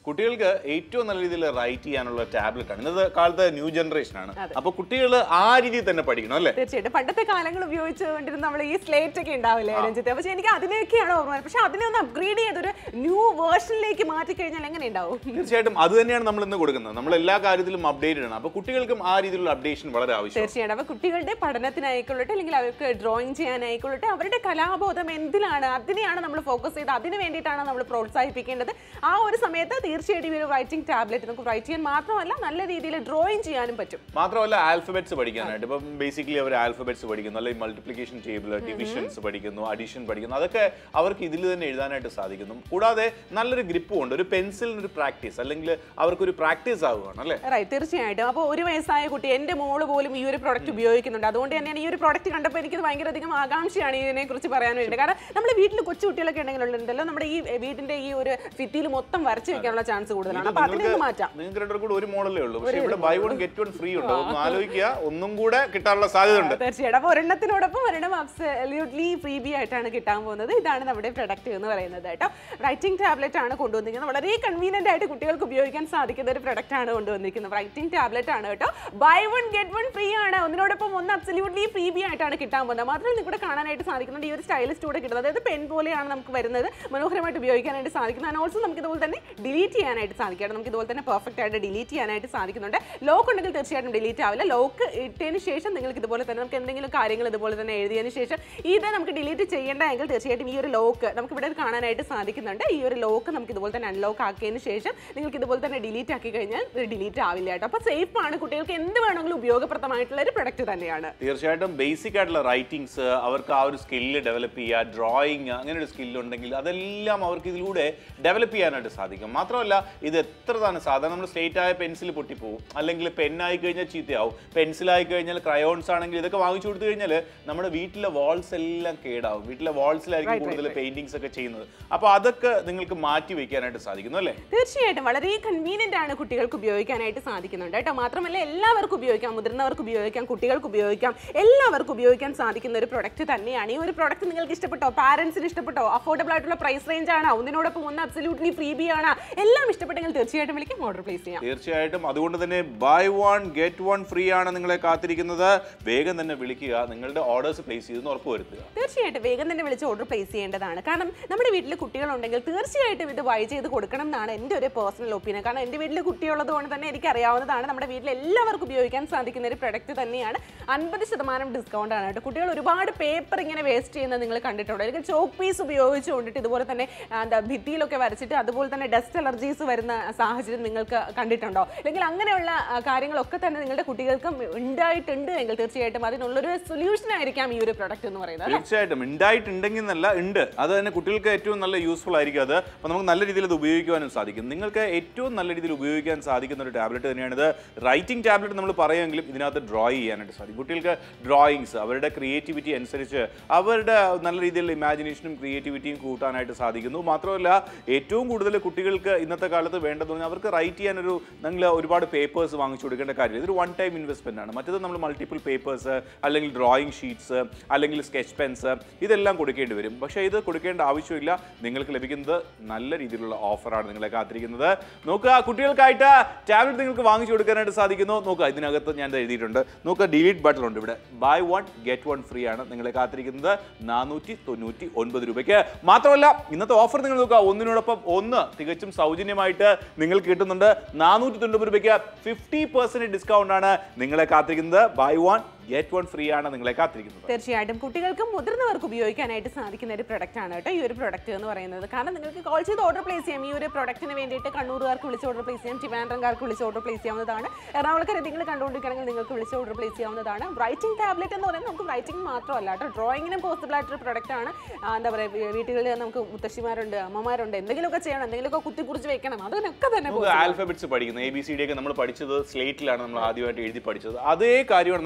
കുട്ടികൾക്ക് ഏറ്റവും നല്ല രീതിയിൽ റൈറ്റ് ചെയ്യാനുള്ള ടാബ്ലറ്റ് ആണ് ഇന്നത്തെ കാലത്തെ ന്യൂ ജനറേഷൻ ആണ് അപ്പൊ കുട്ടികൾ ആ രീതിയിൽ തന്നെ പഠിക്കണം അല്ലേ തീർച്ചയായിട്ടും പണ്ടത്തെ കാലങ്ങൾ ഉപയോഗിച്ചുകൊണ്ടിരുന്ന നമ്മൾ ഈ സ്ലേറ്റ് ഒക്കെ ഉണ്ടാവില്ലേ രഞ്ജിത്ത് പക്ഷെ എനിക്ക് അതിനെയൊക്കെയാണ് ഓർമ്മ പക്ഷെ അതിനെ ഒന്ന് അപ്ഗ്രേഡ് ചെയ്തൊരു ന്യൂ വേർഷനിലേക്ക് മാറ്റി കഴിഞ്ഞാൽ എങ്ങനെ ഉണ്ടാവും തീർച്ചയായിട്ടും അത് തന്നെയാണ് നമ്മൾ ഇന്ന് കൊടുക്കുന്നത് നമ്മൾ എല്ലാ കാര്യത്തിലും അപ്ഡേറ്റഡ് ആണ് അപ്പൊ കുട്ടികൾക്കും ആ രീതിയിലുള്ള അപ്ഡേഷൻ വളരെ ആവശ്യമാണ് തീർച്ചയായിട്ടും അപ്പൊ കുട്ടികളുടെ പഠനത്തിനായിക്കൊള്ളട്ടെ അല്ലെങ്കിൽ അവർക്ക് ഡ്രോയിങ് ചെയ്യാനായിക്കൊള്ളട്ടെ അവരുടെ കലാബോധം എന്തിലാണ് അതിനെയാണ് നമ്മൾ ഫോക്കസ് ചെയ്ത് അതിന് വേണ്ടിയിട്ടാണ് നമ്മൾ പ്രോത്സാഹിപ്പിക്കേണ്ടത് ആ ഒരു സമയത്ത് തീർച്ചയായിട്ടും ഈ ഒരു റൈറ്റിംഗ് ടാബ്ലറ്റ് നമുക്ക് റൈറ്റ് ചെയ്യാൻ മാത്രമല്ല നല്ല രീതിയിൽ ഡ്രോയിങ് ചെയ്യാനും പറ്റും മാത്രമല്ല ആൽഫബറ്റ്സ് പഠിക്കാനായിട്ട് ഇപ്പം ബേസിക്കലി അവർ ആൽഫബറ്റ്സ് പഠിക്കുന്നു അല്ലെങ്കിൽ മൾട്ടിപ്ലിക്കേഷൻ ടേബിൾ ഡിവിഷൻസ് പഠിക്കുന്നു അഡീഷൻ പഠിക്കുന്നു അതൊക്കെ അവർക്ക് ഇതിൽ തന്നെ എഴുതാനായിട്ട് സാധിക്കുന്നു കൂടാതെ നല്ലൊരു ഗ്രിപ്പും ഉണ്ട് ഒരു പെൻസിലിന് ഒരു പ്രാക്ടീസ് അല്ലെങ്കിൽ അവർക്കൊരു പ്രാക്ടീസ് ആവുകയാണ് അല്ലേ റൈറ്റ് തീർച്ചയായിട്ടും അപ്പോൾ ഒരു വയസ്സായ കുട്ടി എൻ്റെ മോള് പോലും ഈ ഒരു പ്രോഡക്റ്റ് ഉപയോഗിക്കുന്നുണ്ട് അതുകൊണ്ട് തന്നെയാണ് ഈ ഒരു പ്രോഡക്റ്റ് കണ്ടപ്പോൾ എനിക്ക് ഭയങ്കര അധികം ആകാംക്ഷയാണ് ഇതിനെ കുറിച്ച് പറയാൻ വേണ്ടി കാരണം നമ്മുടെ വീട്ടിൽ കൊച്ചു കുട്ടികളൊക്കെ ഉണ്ടെങ്കിലുണ്ടല്ലോ നമ്മുടെ ഈ വീടിന്റെ ഈ ഒരു ഫിറ്റിയിൽ മൊത്തം വരച്ച് വെക്കാനുള്ള ചാൻസ് കൂടുതലാണ് അപ്പോൾ അതിനെ ഒന്ന് മാറ്റാം നിങ്ങൾക്ക് രണ്ടുപേർ കൂടെ ഒരു മോഡലേ ഉള്ളൂ പക്ഷേ ഇവിടെ buy one get one free ഉണ്ട് ഒന്ന് ആലോചിക്കുക ഒന്നും കൂടെ കിട്ടാനുള്ള സാധ്യത ഉണ്ട് തീർച്ചയായിട്ടും അപ്പോൾ ഒരെണ്ണത്തിനോടൊപ്പം ഒരെണ്ണം അബ്സല്യൂട്ട്ലി ഫ്രീ ബി ആയിട്ടാണ് കിട്ടാൻ പോകുന്നത് ഇതാണ് നമ്മുടെ പ്രൊഡക്റ്റ് എന്ന് പറയുന്നത് കേട്ടോ റൈറ്റിംഗ് ടാബ്ലറ്റ് ആണ് കൊണ്ടുവന്നിരിക്കുന്നത് വളരെ കൺവീനിയന്റ് ആയിട്ട് കുട്ടികൾക്ക് ഉപയോഗിക്കാൻ സാധിക്കുന്ന ഒരു പ്രൊഡക്റ്റ് ആണ് കൊണ്ടുവന്നിരിക്കുന്നത് റൈറ്റിംഗ് ടാബ്ലറ്റ് ആണ് കേട്ടോ buy one get one free ആണ് ഒന്നിനോടൊപ്പം ഒന്ന് അബ്സല്യൂട്ട്ലി ഫ്രീ ബി ആയിട്ടാണ് കിട്ടാൻ പോകുന്നത് മാത്രമല്ല നിങ്ങൾക്ക് ഇവിടെ കാണാനായിട്ട് സാധിക്കുന്നുണ്ട് ഈ ഒരു സ്റ്റൈലിസ്റ്റ് കൂടെ കിട്ടുന്നത് അതായത് പെൻ പോലെയാണ് നമുക്ക് വരുന്നത് മനോഹരമായിട്ട് ഉപയോഗിക്കാനായിട്ട് സാധിക്കുന്നത് ആൻഡ് ഓൾസോ നമുക്ക് ഇതുപോലെ തന്നെ ഡിലീറ്റ് ചെയ്യാനായിട്ട് സാധിക്കും നമുക്ക് ഇതുപോലെ തന്നെ പെർഫെക്റ്റ് ആയിട്ട് ഡിലീറ്റ് ചെയ്യാനായിട്ട് സാധിക്കുന്നുണ്ട് ലോക്ക് ഉണ്ടെങ്കിൽ തീർച്ചയായിട്ടും ഡിലീറ്റ് ആവില്ല ലോക്ക് ഇട്ടതിന് ശേഷം നിങ്ങൾക്ക് ഇതുപോലെ തന്നെ നമുക്ക് എന്തെങ്കിലും കാര്യങ്ങൾ ഇതുപോലെ തന്നെ എഴുതിയതിന് ശേഷം ഇത് നമുക്ക് ഡിലീറ്റ് ചെയ്യേണ്ട എങ്കിൽ തീർച്ചയായിട്ടും ഈ ഒരു ലോക്ക് നമുക്ക് ഇവിടെ കാണാനായിട്ട് സാധിക്കുന്നുണ്ട് ഈ ഒരു ലോക്ക് നമുക്ക് ഇതുപോലെ തന്നെ അൺലോക്ക് ആക്കിയതിന് ശേഷം നിങ്ങൾക്ക് ഇതുപോലെ തന്നെ ഡിലീറ്റ് ആക്കി കഴിഞ്ഞാൽ ഡിലീറ്റ് ആവില്ല കേട്ടോ അപ്പോൾ സേഫ് ആണ് കുട്ടികൾക്ക് എന്ത് വേണമെങ്കിലും ഉപയോഗപ്രദമായിട്ടുള്ള ഒരു പ്രൊഡക്റ്റ് തന്നെയാണ് തീർച്ചയായിട്ടും ബേസിക് ആയിട്ടുള്ള റൈറ്റിംഗ്സ് അവർക്ക് ആ ഒരു സ്കില്ല് ഡെവലപ്പ് ചെയ്യുക ഡ്രോയിങ് അങ്ങനെ ഒരു സ്കില്ല് ഉണ്ടെങ്കിൽ അതെല്ലാം അവർക്ക് ഇതിലൂടെ ഡെവലപ്പ് ചെയ്യാനായിട്ട് സാധിക്കും മാത്രമല്ല ഇത് എത്ര തന്നെ സാധാരണ നമ്മൾ സ്ട്രേറ്റ് ആയ പെൻസിൽ പൊട്ടിപ്പോവും അല്ലെങ്കിൽ പെന്നായി കഴിഞ്ഞാൽ ചീത്തയാവും പെൻസിലായി കഴിഞ്ഞാൽ ക്രയോൺസ് ആണെങ്കിൽ ഇതൊക്കെ വാങ്ങിച്ചു കൊടുത്തു കഴിഞ്ഞാൽ നമ്മുടെ വീട്ടിലെ വാൾസ് എല്ലാം കേടാവും വീട്ടിലെ വാൾസിലായിരിക്കും കൂടുതൽ പെയിന്റിങ്സ് ഒക്കെ ചെയ്യുന്നത് അപ്പോൾ അതൊക്കെ നിങ്ങൾക്ക് മാറ്റി വെക്കാനായിട്ട് സാധിക്കുന്നു അല്ലേ തീർച്ചയായിട്ടും വളരെ കൺവീനിയന്റ് ആണ് കുട്ടികൾക്ക് ഉപയോഗിക്കാനായിട്ട് സാധിക്കുന്നുണ്ട് കേട്ടോ മാത്രമല്ല എല്ലാവർക്കും ഉപയോഗിക്കാം മുതിർന്നവർക്ക് ഉപയോഗിക്കാം കുട്ടികൾക്ക് ഉപയോഗിക്കാം എല്ലാവർക്കും ഉപയോഗിക്കാൻ സാധിക്കുന്ന ഒരു പ്രൊഡക്റ്റ് തന്നെയാണ് ഈ ഒരു പ്രൊഡക്റ്റ് നിങ്ങൾക്ക് ഇഷ്ടപ്പെട്ടോ പാരന്റ്സിന് ഇഷ്ടപ്പെട്ടോ അഫോർഡബിൾ ആയിട്ടുള്ള പ്രൈസ് റേഞ്ച് ആണ് ഒന്നിനോടൊപ്പം ഒന്ന് അബ്സല്യൂട്ട്ലി ഫ്രീ ബി ആണ് എല്ലാം ഇഷ്ടപ്പെട്ടെങ്കിൽ തീർച്ചയായിട്ടും വിളിക്കും ഓർഡർ പ്ലേസ് ചെയ്യാം തീർച്ചയായിട്ടും അതുകൊണ്ട് തന്നെ buy one get one free ആണ് നിങ്ങളെ കാത്തിരിക്കുന്നത് വേഗം തന്നെ വിളിക്കുക നിങ്ങളുടെ ഓർഡേഴ്സ് പ്ലേസ് ചെയ്തെന്ന് ഉറപ്പുവരുത്തുക തീർച്ചയായിട്ടും വേഗം തന്നെ വിളിച്ച് ഓർഡർ പ്ലേസ് ചെയ്യേണ്ടതാണ് കാരണം നമ്മുടെ വീട്ടിൽ കുട്ടികളുണ്ടെങ്കിൽ തീർച്ചയായിട്ടും ഇത് ബൈ ചെയ്ത് കൊടുക്കണം എന്നാണ് എൻ്റെ ഒരു പേഴ്സണൽ ഒപ്പീനിയൻ കാരണം എൻ്റെ വീട്ടിൽ കുട്ടിയുള്ളത് കൊണ്ട് തന്നെ എനിക്ക് അറിയാവുന്നതാണ് നമ്മുടെ വീട്ടിൽ എല്ലാവർക്കും ഉപയോഗിക്കാൻ സാധിക്കുന്ന ഒരു പ്രൊഡക്റ്റ് തന്നെയാണ് അൻപത് ശതമാനം ഡിസ്കൗണ്ട് ആണ് കേട്ടോ കുട്ടികൾ ഒരുപാട് പേപ്പർ ഇങ്ങനെ വേസ്റ്റ് ചെയ്യുന്നത് നിങ്ങൾ കണ്ടിട്ടുണ്ടോ അല്ലെങ്കിൽ ചോക്ക് പീസ് ഉപയോഗിച്ച് കൊണ്ടിട്ട് ഇതുപോലെ തന്നെ ആ, എന്താ ഭിത്തിയിലൊക്കെ വരച്ചിട്ട് അതുപോലെ തന്നെ ഡസ്റ്റ് അലർജീസ് വരുന്ന സാഹചര്യം നിങ്ങൾക്ക് കണ്ടിട്ടുണ്ടോ അല്ലെങ്കിൽ അങ്ങനെയുള്ള ആ, കാര്യങ്ങളൊക്കെ തന്നെ നിങ്ങളുടെ കുട്ടികൾക്കും ഉണ്ടായിട്ടുണ്ട് എങ്കിൽ തീർച്ചയായിട്ടും അതിനുള്ളൊരു സൊല്യൂഷൻ ആയിരിക്കാം ഈ ഒരു പ്രൊഡക്റ്റ് എന്ന് പറയുന്നത് അല്ലേ? തീർച്ചയായിട്ടും ഉണ്ടായിട്ടുണ്ടെങ്കിൽ എന്നല്ല ഉണ്ട് അത് തന്നെ കുട്ടികൾക്ക് ഏറ്റവും നല്ല യൂസ്ഫുൾ ആയിരിക്കും അത് അപ്പോൾ നമുക്ക് നല്ല രീതിയിൽ അത് ഉപയോഗിക്കുവാനും സാധിക്കും നിങ്ങൾക്ക് ഏറ്റവും നല്ല രീതിയിൽ ഉപയോഗിക്കാൻ സാധിക്കുന്ന ഒരു ടാബ്ലറ്റ് തന്നെയാണിത് റൈറ്റിംഗ് ടാബ്ലറ്റ് നമ്മൾ പറയുമെങ്കിലും ഇതിനകത്ത് ഡ്രോ ചെയ്യാനായിട്ട് സാധിക്കും കുട്ടികൾക്ക് ഡ്രോയിങ്സ് അവരുടെ ക്രിയേറ്റിവിറ്റി അനുസരിച്ച് അവരുടെ നല്ല രീതിയിലുള്ള ഇമാജിനേഷനും ക്രിയേറ്റിവിറ്റിയും കൂട്ടാനായിട്ട് സാധിക്കുന്നു മാത്രമല്ല ഏറ്റവും കൂടുതൽ കുട്ടികൾക്ക് ഇന്നത്തെ കാലത്ത് വേണ്ടതെന്ന് പറഞ്ഞാൽ അവർക്ക് റൈറ്റ് ചെയ്യാനൊരു നിങ്ങൾ ഒരുപാട് പേപ്പേഴ്സ് വാങ്ങിച്ചു കൊടുക്കേണ്ട കാര്യം ഇതൊരു വൺ ടൈം ഇൻവെസ്റ്റ്മെന്റ് ആണ് മറ്റേത് നമ്മൾ മൾട്ടിപ്പിൾ പേപ്പേഴ്സ് അല്ലെങ്കിൽ ഡ്രോയിങ് ഷീറ്റ്സ് അല്ലെങ്കിൽ സ്കെച്ച് പെൻസ് ഇതെല്ലാം കൊടുക്കേണ്ടി വരും പക്ഷേ ഇത് കൊടുക്കേണ്ട ആവശ്യമില്ല നിങ്ങൾക്ക് ലഭിക്കുന്നത് നല്ല രീതിയിലുള്ള ഓഫറാണ് നിങ്ങളെ കാത്തിരിക്കുന്നത് നോക്കുക കുട്ടികൾക്കായിട്ട് ടാബ്ലറ്റ് നിങ്ങൾക്ക് വാങ്ങിച്ചു കൊടുക്കാനായിട്ട് സാധിക്കുന്നു നോക്കുക ഇതിനകത്ത് ഞാൻ ഇത് എഴുതിയിട്ടുണ്ട് നോക്കുക ഡിലീറ്റ് ബട്ടൺ ഉണ്ട് ഇവിടെ buy one get one free ആണ് നിങ്ങളെ കാത്തിരിക്കുന്നത് നാനൂറ്റി തൊണ്ണൂറ്റി ഒൻപത് രൂപയ്ക്ക് മാത്രമല്ല ഇന്നത്തെ ഓഫർ നിങ്ങൾ നോക്കുക ഒന്നിനോടൊപ്പം ഒന്ന് തികച്ചും സൗജന്യമായിട്ട് നിങ്ങൾക്ക് കിട്ടുന്നുണ്ട് നാനൂറ്റി തൊണ്ണൂറ് രൂപയ്ക്ക് ഫിഫ്റ്റി പെർസെൻറ്റ് ഡിസ്കൗണ്ട് ആണ് നിങ്ങളെ കാത്തിരിക്കുന്നത് buy one get one free ആണ് നിങ്ങളെ കാത്തിരിക്കുന്നത് തീർച്ചയായിട്ടും കുട്ടികൾക്കും മുതിർന്നവർക്കും ഉപയോഗിക്കാനായിട്ട് സാധിക്കുന്ന ഒരു പ്രൊഡക്റ്റ് ആണ് കേട്ടോ ഈ ഒരു പ്രൊഡക്റ്റ് എന്ന് പറയുന്നത് കാരണം നിങ്ങൾക്ക് കോൾ ചെയ്ത് ഓർഡർ പ്ലേസ് ചെയ്യാം ഈ ഒരു പ്രൊഡക്റ്റിന് വേണ്ടിയിട്ട് കണ്ണൂരുകാർക്ക് വിളിച്ച് ഓർഡർ പ്ലേസ് ചെയ്യാം ട്രിവാൻഡ്രംകാർക്ക് വിളിച്ച് ഓർഡർ പ്ലേസ് ചെയ്യാവുന്നതാണ് എറണാകുളക്കാർ നിങ്ങൾ കണ്ടുകൊണ്ടിരിക്കുകയാണെങ്കിൽ നിങ്ങൾക്ക് വിളിച്ച് ഓർഡർ പ്ലേസ് ചെയ്യാവുന്നതാണ് റൈറ്റിംഗ് ടാബ്ലറ്റ് എന്ന് പറയുന്നത് നമുക്ക് റൈറ്റിംഗ് മാത്രമല്ല കേട്ടോ ഡ്രോയിങ്ങിനും പോസിബിൾ ആയിട്ടൊരു പ്രൊഡക്റ്റ് ആണ് ആ, എന്താ പറയുക വീട്ടുകളിൽ നമുക്ക് മുത്തശ്ശിമാരുണ്ട് അമ്മമാരുണ്ട് എന്തെങ്കിലുമൊക്കെ ചെയ്യണം എന്തെങ്കിലുമൊക്കെ കുത്തി കുറിച്ച് വെക്കണം അതിനൊക്കെ തന്നെ നമുക്ക് ആൽഫബറ്റ്സ് പഠിക്കുന്നത് എ ബി സി ഡി ഒക്കെ നമ്മൾ പഠിച്ചത് സ്ലേറ്റിലാണ് നമ്മൾ ആദ്യമായിട്ട് എഴുതി പഠിച്ചത് അതേ കാര്യമാണ് നമുക്ക് കിട്ടുന്നത്